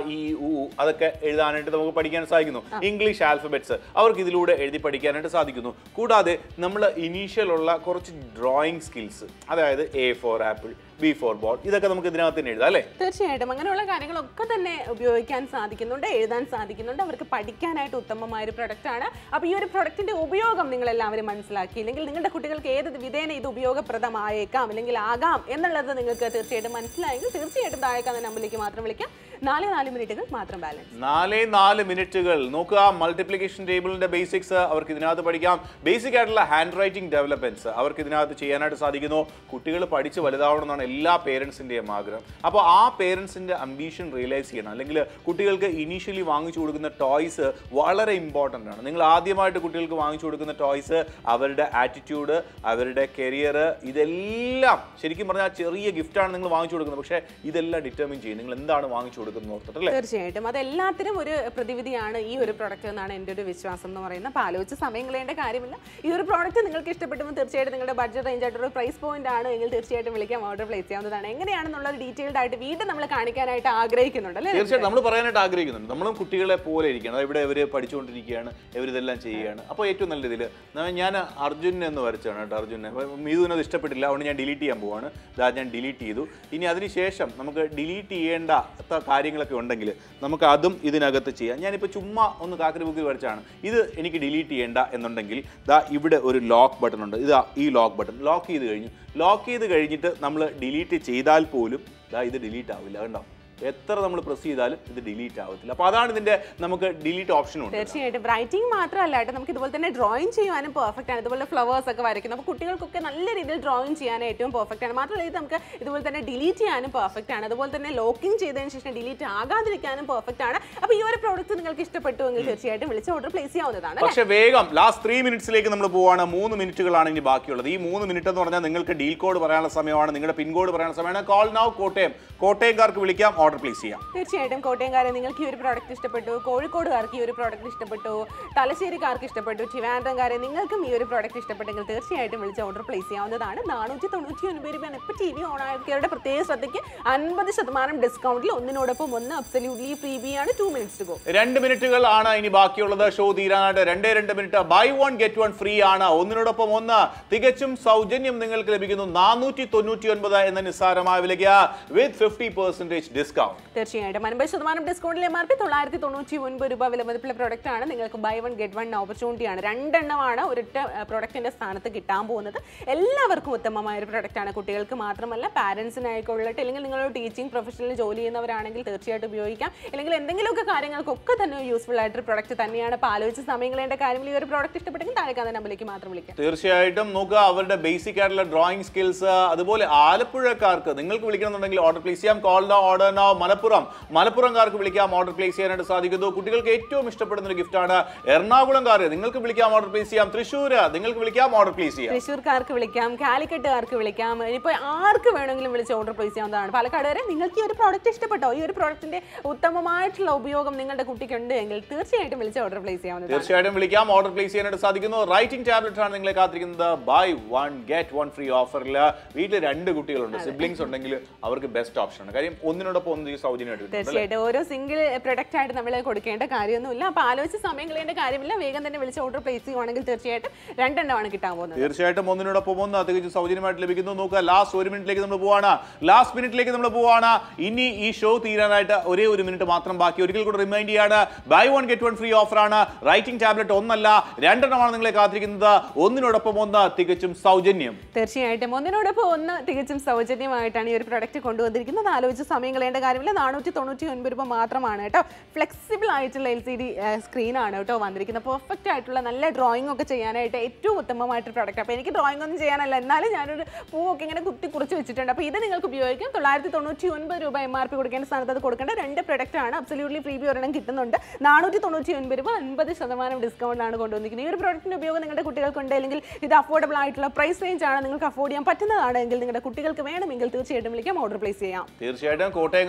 ഉ ഉ അതൊക്കെ എഴുതാനായിട്ട് നമുക്ക് പഠിക്കാൻ സാധിക്കുന്നു ഇംഗ്ലീഷ് ആൽഫബറ്റ്സ് അവർക്ക് ഇതിലൂടെ എഴുതി പഠിക്കാനായിട്ട് സാധിക്കുന്നു കൂടാതെ നമ്മൾ ഇനീഷ്യൽ ഉള്ള കുറച്ച് ഡ്രോയിങ് സ്കിൽസ് അതായത് A for apple B for ball ഇതൊക്കെ നമുക്ക് ഇതിനകത്ത് തന്നെ എഴുതാം അല്ലേ തീർച്ചയായിട്ടും അങ്ങനെയുള്ള കാര്യങ്ങളൊക്കെ തന്നെ ഉപയോഗിക്കാൻ സാധിക്കുന്നുണ്ട് എഴുതാൻ സാധിക്കുന്നുണ്ട് അവർക്ക് പഠിക്കാനായിട്ട് ഉത്തമമായ ഒരു പ്രൊഡക്റ്റ് ആണ് അപ്പോൾ ഈ ഒരു പ്രൊഡക്റ്റിന്റെ ഉപയോഗം നിങ്ങൾ എല്ലാവരും മനസ്സിലാക്കി അല്ലെങ്കിൽ നിങ്ങളുടെ കുട്ടികൾക്ക് ഏത് വിധേന ഇത് ഉപയോഗപ്രദമായേക്കാം അല്ലെങ്കിൽ ആകാം എന്നുള്ളത് നിങ്ങൾക്ക് തീർച്ചയായിട്ടും മനസ്സിലായെങ്കിൽ തീർച്ചയായിട്ടും താഴേക്കാന്ന നമ്പറിലേക്ക് മാത്രം വിളിക്കാം നാല് നാല് മിനിറ്റുകൾ മാത്രം ബാലൻസ് നാലേ നാല് മിനിറ്റുകൾ നോക്കുക മൾട്ടിപ്ലിക്കേഷൻ ടേബിളിന്റെ ബേസിക്സ് അവർക്ക് ഇതിനകത്ത് പഠിക്കാം ബേസിക് ആയിട്ടുള്ള ഹാൻഡ് റൈറ്റിംഗ് ഡെവലപ്മെന്റ്സ് അവർക്ക് ഇതിനകത്ത് ചെയ്യാനായിട്ട് സാധിക്കുന്നു കുട്ടികൾ പഠിച്ച് വലുതാവണം എന്നാണ് എല്ലാ പേരൻസിന്റെയും ആഗ്രഹം അപ്പോൾ ആ പേരൻസിന്റെ അംബീഷൻ റിയലൈസ് ചെയ്യണം അല്ലെങ്കിൽ കുട്ടികൾക്ക് ഇനീഷ്യലി വാങ്ങിച്ചു കൊടുക്കുന്ന ടോയ്സ് വളരെ ഇമ്പോർട്ടൻ്റ് ആണ് നിങ്ങൾ ആദ്യമായിട്ട് കുട്ടികൾക്ക് വാങ്ങിച്ചു കൊടുക്കുന്ന ടോയ്സ് അവരുടെ ആറ്റിറ്റ്യൂഡ് അവരുടെ കരിയർ ഇതെല്ലാം ശരിക്കും പറഞ്ഞാൽ ചെറിയ ഗിഫ്റ്റാണ് നിങ്ങൾ വാങ്ങിച്ചു കൊടുക്കുന്നത് പക്ഷേ ഇതെല്ലാം ഡിറ്റർമിൻ ചെയ്യും നിങ്ങൾ എന്താണ് വാങ്ങിച്ചു കൊടുക്കുന്നത് ഓർത്തിട്ട് അല്ലേ തീർച്ചയായിട്ടും അത് എല്ലാത്തിനും ഒരു പ്രതിവിധിയാണ് ഈ ഒരു പ്രോഡക്റ്റ് എന്നാണ് എൻ്റെ ഒരു വിശ്വാസം എന്ന് പറയുന്നത് അപ്പോൾ ആലോചിച്ച് സമയം കളയേണ്ട കാര്യമില്ല ഈ ഒരു പ്രോഡക്റ്റ് നിങ്ങൾക്ക് ഇഷ്ടപ്പെട്ടുമ്പോൾ തീർച്ചയായിട്ടും നിങ്ങളുടെ ബഡ്ജറ്റ് റേഞ്ച് ആയിട്ടൊരു പ്രൈസ് പോയിന്റ് ആണ് എങ്കിൽ തീർച്ചയായിട്ടും വിളിക്കാം ഓർഡർ പ്ലേസ് ചെയ്യാവുന്നതാണ് എങ്ങനെയാണെന്നുള്ളത് ഡീറ്റെയിൽഡ് ആയിട്ട് വീണ്ടും നമ്മൾ കാണിക്കാനായിട്ട് ആഗ്രഹിക്കുന്നുണ്ട് അല്ലേ തീർച്ചയായിട്ടും നമ്മൾ പറയാനായിട്ട് ആഗ്രഹിക്കുന്നുണ്ട് നമ്മളും കുട്ടികളെ പോലെ ഇരിക്കണം ഇവിടെ ഇവർ പഠിച്ചുകൊണ്ടിരിക്കുകയാണ് ഇവരിതെല്ലാം ചെയ്യുകയാണ് അപ്പോൾ ഏറ്റവും നല്ല രീതിയിൽ ഞാൻ അർജുൻ എന്ന് വരച്ചാണ് കേട്ടോ അർജുനെ മീതുവിനത് ഇഷ്ടപ്പെട്ടില്ല അതുകൊണ്ട് ഞാൻ ഡിലീറ്റ് ചെയ്യാൻ പോവാണ് ഇതാ ഞാൻ ഡിലീറ്റ് ചെയ്തു ഇനി അതിനുശേഷം നമുക്ക് ഡിലീറ്റ് ചെയ്യേണ്ട ത- കാര്യങ്ങളൊക്കെ ഉണ്ടെങ്കിൽ നമുക്ക് അതും ഇതിനകത്ത് ചെയ്യാം ഞാനിപ്പോൾ ചുമ്മാ ഒന്ന് കാക്കരി ബുക്കിൽ വരച്ചാണ് ഇത് എനിക്ക് ഡിലീറ്റ് ചെയ്യേണ്ട എന്നുണ്ടെങ്കിൽ ദാ ഇവിടെ ഒരു ലോക്ക് ബട്ടൺ ഉണ്ട് ഇതാ ഈ ലോക്ക് ബട്ടൺ ലോക്ക് ചെയ്ത് കഴിഞ്ഞു ലോക്ക് ചെയ്ത് കഴിഞ്ഞിട്ട് നമ്മൾ ഡിലീറ്റ് ചെയ്താൽ പോലും ദാ ഇത് ഡിലീറ്റ് ആവില്ല കണ്ടോ എത്ര നമ്മൾ പ്രസ് ചെയ്താലും ഇത് ഡിലീറ്റ് ആവത്തില്ല അപ്പോൾ അതാണ് ഇതിന്റെ നമുക്ക് ഡിലീറ്റ് ഓപ്ഷൻ ഉണ്ട് തീർച്ചയായിട്ടും റൈറ്റിംഗ് മാത്രമല്ല കേട്ടോ നമുക്ക് ഇതുപോലെ തന്നെ ഡ്രോയിങ് ചെയ്യാനും പെർഫെക്റ്റ് ആണ് ഇതുപോലെ ഫ്ലവേഴ്സ് ഒക്കെ വരയ്ക്കുന്നത് അപ്പോൾ കുട്ടികൾക്കൊക്കെ നല്ല രീതിയിൽ ഡ്രോയിങ് ചെയ്യാൻ ഏറ്റവും പെർഫെക്റ്റ് ആണ് മാത്രമല്ല ഇത് നമുക്ക് ഇതുപോലെ തന്നെ ഡിലീറ്റ് ചെയ്യാനും പെർഫെക്റ്റ് ആണ് അതുപോലെ തന്നെ ലോക്കിംഗ് ചെയ്തതിന് ശേഷം ഡിലീറ്റ് ആകാതിരിക്കാനും പെർഫെക്റ്റ് ആണ് അപ്പോൾ ഈ ഒരു പ്രോഡക്റ്റ് നിങ്ങൾക്ക് ഇഷ്ടപ്പെട്ടു എങ്കിൽ തീർച്ചയായിട്ടും വിളിച്ച് ഓർഡർ പ്ലേസ് ചെയ്യാവുന്നതാണ് പക്ഷെ വേഗം ലാസ്റ്റ് ത്രീ മിനിറ്റ്സിലേക്ക് നമ്മൾ പോവാണ് മൂന്ന് മിനിറ്റുകളാണ് ഇനി ബാക്കിയുള്ളത് ഈ മൂന്ന് മിനിറ്റ് എന്ന് പറഞ്ഞാൽ നിങ്ങൾക്ക് ഡീൽ കോഡ് പറയാനുള്ള സമയമാണ് നിങ്ങളുടെ പിൻ കോഡ് പറയാനുള്ള സമയമാണ് കോൾ നൗ കോട്ടയം കോട്ടയംകാർക്ക് വിളിക്കാം ഓർഡർ പ്ലേസ് ചെയ്യാം തീർച്ചയായിട്ടും കോട്ടയംകാരെ നിങ്ങൾക്ക് ഈ ഒരു പ്രോഡക്റ്റ് ഇഷ്ടപ്പെട്ടു കോഴിക്കോടുകാർക്ക് ഈ ഒരു പ്രോഡക്റ്റ് ഇഷ്ടപ്പെട്ടു തലശ്ശേരിക്കാർക്ക് ഇഷ്ടപ്പെട്ടു ട്രിവാൻഡ്രംകാരെ നിങ്ങൾക്കും ഈ ഒരു പ്രോഡക്റ്റ് ഇഷ്ടപ്പെട്ടെങ്കിൽ തീർച്ചയായിട്ടും വിളിച്ച് ഓർഡർ പ്ലേസ് ചെയ്യാവുന്നതാണ് നാനൂറ്റി തൊണ്ണൂറ്റി ഒൻപത് രൂപയാണ് ഇപ്പോൾ ടി വി ഓൺ ആക്കിയവരുടെ പ്രത്യേക ശ്രദ്ധയ്ക്ക് അൻപത് ശതമാനം ഡിസ്കൗണ്ടിൽ ഒന്നിനോടൊപ്പം ഒന്ന് അബ്സല്യൂട്ട്ലി ഫ്രീ ബി ആണ് ടു മിനിറ്റ്സ് ടു ഗോ രണ്ട് മിനിറ്റുകളാണ് ഇനി ബാക്കിയുള്ളത് ഷോ തീരാനായിട്ട് രണ്ടേ രണ്ട് minute buy one get one free ആണ് ഒന്നിനോടൊപ്പം ഒന്ന് തികച്ചും സൗജന്യം നിങ്ങൾക്ക് ലഭിക്കുന്നു നാനൂറ്റി തൊണ്ണൂറ്റി ഒൻപത് എന്ന നിസ്സാരമായ വിലയ്ക്ക് വിത്ത് ഫിഫ്റ്റി പെർസെന്റേജ് ഡിസ്കൗണ്ട് തീർച്ചയായിട്ടും അൻപത് ശതമാനം ഡിസ്കൗണ്ടിൽ എം ആർ പി തൊള്ളായിരത്തി തൊണ്ണൂറ്റി ഒൻപത് രൂപ വിലമതിപ്പുള്ള പ്രോഡക്റ്റ് ആണ് നിങ്ങൾക്ക് buy one get one opportunity ആണ് രണ്ടെണ്ണമാണ് ഒരൊറ്റ പ്രോഡക്റ്റിന്റെ സ്ഥാനത്ത് കിട്ടാൻ പോകുന്നത് എല്ലാവർക്കും ഉത്തമമായ ഒരു പ്രോഡക്റ്റ് ആണ് കുട്ടികൾക്ക് മാത്രമല്ല പാരൻസിനായിക്കൊള്ളട്ടെ അല്ലെങ്കിൽ നിങ്ങൾ ടീച്ചിങ് പ്രൊഫഷനിൽ ജോലി ചെയ്യുന്നവരാണെങ്കിൽ തീർച്ചയായിട്ടും ഉപയോഗിക്കാം അല്ലെങ്കിൽ എന്തെങ്കിലുമൊക്കെ കാര്യങ്ങൾക്കൊക്കെ തന്നെ യൂസ്ഫുൾ ആയിട്ടൊരു പ്രോഡക്റ്റ് തന്നെയാണ് അപ്പോൾ ആലോചിച്ച് സമയം കളയേണ്ട കാര്യത്തിൽ ഈ ഒരു പ്രോഡക്റ്റ് ഇഷ്ടപ്പെട്ടെങ്കിൽ താഴേക്കാന്ന നമ്പറിലേക്ക് മാത്രം വിളിക്കാം തീർച്ചയായിട്ടും നോക്കുക അവരുടെ ബേസിക് ആയിട്ടുള്ള ഡ്രോയിങ് സ്കിൽസ് അതുപോലെ ആലപ്പുഴക്കാർക്ക് നിങ്ങൾക്ക് വിളിക്കണമെന്നുണ്ടെങ്കിൽ ഓർഡർ പ്ലേസ് ചെയ്യാം call now order now Malappuram മലപ്പുറംകാർക്ക് വിളിക്കാം ഓർഡർ പ്ലേസ് ചെയ്യാനായിട്ട് സാധിക്കുന്നു കുട്ടികൾക്ക് ഏറ്റവും ഇഷ്ടപ്പെടുന്ന ഒരു ഗിഫ്റ്റാണ് എറണാകുളംകാർ നിങ്ങൾക്ക് വിളിക്കാം ഓർഡർ പ്ലേസ് ചെയ്യാം തൃശ്ശൂർ നിങ്ങൾക്ക് വിളിക്കാം ഓർഡർ പ്ലേസ് ചെയ്യാം തൃശ്ശൂർക്കാർക്ക് വിളിക്കാം കാലിക്കട്ടുകാർക്ക് വിളിക്കാം ഇനിയിപ്പോൾ ആർക്ക് വേണമെങ്കിലും വിളിച്ച് ഓർഡർ പ്ലേസ് ചെയ്യാവുന്നതാണ് പാലക്കാട് വരെ നിങ്ങൾക്ക് ഈ ഒരു പ്രോഡക്റ്റ് ഇഷ്ടപ്പെട്ടോ ഈ ഒരു പ്രോഡക്റ്റിന്റെ ഉത്തമമായിട്ടുള്ള ഉപയോഗം നിങ്ങളുടെ കുട്ടിക്കുണ്ട് എങ്കിൽ തീർച്ചയായിട്ടും വിളിച്ച് ഓർഡർ പ്ലേസ് ചെയ്യാവുന്നതാണ് തീർച്ചയായിട്ടും വിളിക്കാം ഓർഡർ പ്ലേസ് ചെയ്യാനായിട്ട് സാധിക്കുന്നു റൈറ്റിംഗ് ടാബ്ലറ്റ് ആണ് നിങ്ങളെ കാത്തിരിക്കുന്നത് buy one get one free ഓഫറിൽ വീട്ടിൽ രണ്ട് കുട്ടികളുണ്ട് സിബ്ലിങ്സ് ഉണ്ടെങ്കിൽ അവർക്ക് ബെസ്റ്റ് ഓപ്ഷൻ ആണ് കാര്യം ഒന്നിനോടൊപ്പം ഒന്ന് സൗജന്യമായിട്ട് കിട്ടും അല്ലേ? തീർച്ചയായിട്ടും ഓരോ സിംഗിൾ പ്രൊഡക്റ്റ് ആയിട്ട് നമ്മൾ കൊടുക്കേണ്ട കാര്യമൊന്നുമില്ല അപ്പോൾ ആലോചിച്ച് സമയം കളയേണ്ട കാര്യമില്ല വേഗം തന്നെ വിളിച്ച് ഓർഡർ പ്ലേസ് ചെയ്യുവാണെങ്കിൽ തീർച്ചയായിട്ടും രണ്ടെണ്ണമാണ് കിട്ടാൻ പോകുന്നത് തീർച്ചയായിട്ടും ഒന്നിനോടൊപ്പം ഒന്ന് തികച്ചും സൗജന്യമായിട്ട് ലഭിക്കുന്നു നോക്കുക ലാസ്റ്റ് ഒരു മിനിറ്റിലേക്ക് നമ്മൾ പോവാണ് ലാസ്റ്റ് മിനിറ്റിലേക്ക് നമ്മൾ പോവാണ് ഇനി ഈ ഷോ തീരാനായിട്ട് ഒരേ ഒരു മിനിറ്റ് മാത്രം ബാക്കി ഒരിക്കൽ കൂടെ റിമൈൻഡ് ചെയ്യാണ് buy one get one free offer ആണ് റൈറ്റിംഗ് ടാബ്ലറ്റ് ഒന്നല്ല രണ്ടെണ്ണമാണ് നിങ്ങളെ കാത്തിരിക്കുന്നത് ഒന്നിനോടൊപ്പം ഒന്ന് തികച്ചും സൗജന്യം തീർച്ചയായിട്ടും ഒന്നിനോടൊപ്പം ഒന്ന് തികച്ചും സൗജന്യമായിട്ടാണ് ഈ ഒരു പ്രൊഡക്റ്റ് കൊണ്ടുവന്നിരിക്കുന്നത് ആലോചിച്ച് സമയം കളയേണ്ട കാര്യമില്ല നാനൂറ്റി തൊണ്ണൂറ്റി ഒൻപത് രൂപ മാത്രമാണ് കേട്ടോ ഫ്ലെക്സിബിൾ ആയിട്ടുള്ള എൽ സി ഡി സ്ക്രീനാണ് കേട്ടോ വന്നിരിക്കുന്നത് പെർഫെക്റ്റ് ആയിട്ടുള്ള നല്ല ഡ്രോയിങ് ഒക്കെ ചെയ്യാനായിട്ട് ഏറ്റവും ഉത്തമമായിട്ടൊരു പ്രൊഡക്റ്റ് അപ്പോൾ എനിക്ക് ഡ്രോയിങ് ഒന്നും ചെയ്യാനല്ല എന്നാലും ഞാനൊരു പൂവൊക്കെ ഇങ്ങനെ കുത്തി കുറിച്ച് വെച്ചിട്ടുണ്ട് അപ്പോൾ ഇത് നിങ്ങൾക്ക് ഉപയോഗിക്കാം തൊള്ളായിരത്തി തൊണ്ണൂറ്റി ഒൻപത് രൂപ എം ആർ പി കൊടുക്കേണ്ട സ്ഥാനത്ത് അത് കൊടുക്കേണ്ട രണ്ട് പ്രൊഡക്റ്റ് ആണ് അബ്സല്യൂട്ട്ലി ഫ്രീ ബി ഒരെണ്ണം കിട്ടുന്നുണ്ട് നാനൂറ്റി തൊണ്ണൂറ്റി ഒൻപത് രൂപ അൻപത് ശതമാനം ഡിസ്കൗണ്ട് ആണ് കൊണ്ടുവന്നിരിക്കുന്നത് ഈ ഒരു പ്രോഡക്റ്റിന്റെ ഉപയോഗം നിങ്ങളുടെ കുട്ടികൾക്കുണ്ട് അല്ലെങ്കിൽ ഇത് അഫോർഡബിൾ ആയിട്ടുള്ള പ്രൈസ് റേഞ്ച് ആണ് നിങ്ങൾക്ക് അഫോർഡ് ചെയ്യാൻ പറ്റുന്നതാണ് എങ്കിൽ നിങ്ങളുടെ കുട്ടികൾക്ക് വേണമെങ്കിൽ തീർച്ചയായിട്ടും വിളിക്കാം ഓർഡർ പ്ലേസ് ചെയ്യാം തീർച്ചയായിട്ടും കോട്ടയംകാർ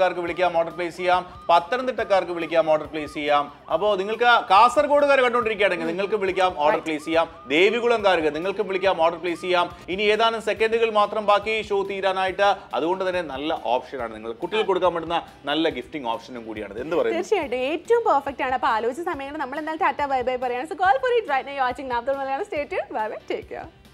തിരുവനന്തപുരത്തുകാർക്ക് വിളിക്കാം ഓർഡർ പ്ലേസ് ചെയ്യാം പത്തനംതിട്ടക്കാർക്ക് വിളിക്കാം ഓർഡർ പ്ലേസ് ചെയ്യാം അപ്പോൾ നിങ്ങൾക്ക് കാസർഗോഡുകാർ കണ്ടുകൊണ്ടിരിക്കുകയാണെങ്കിൽ നിങ്ങൾക്ക് വിളിക്കാം ഓർഡർ പ്ലേസ് ചെയ്യാം ദേവികുളംകാർക്ക് നിങ്ങൾക്ക് വിളിക്കാം ഓർഡർ പ്ലേസ് ചെയ്യാം ഇനി ഏതാനും സെക്കൻഡുകൾ മാത്രം ബാക്കി ഷോ തീരാനായിട്ട് അതുകൊണ്ട് തന്നെ നല്ല ഓപ്ഷനാണ് നിങ്ങൾ കുട്ടികൾക്ക് കൊടുക്കാൻ പറ്റുന്ന നല്ല ഗിഫ്റ്റിംഗ് ഓപ്ഷനും കൂടിയാണ് എന്ത് പറയുന്നത് തീർച്ചയായിട്ടും ഏറ്റവും പെർഫെക്റ്റ് ആണ് അപ്പോൾ ആലോചിച്ച സമയങ്ങളിൽ നമ്മൾ എന്തായാലും ടാറ്റ ബൈ ബൈ പറയാണ് so call for it right now watching നാബ്ദുൾ Malayalam state bye bye take care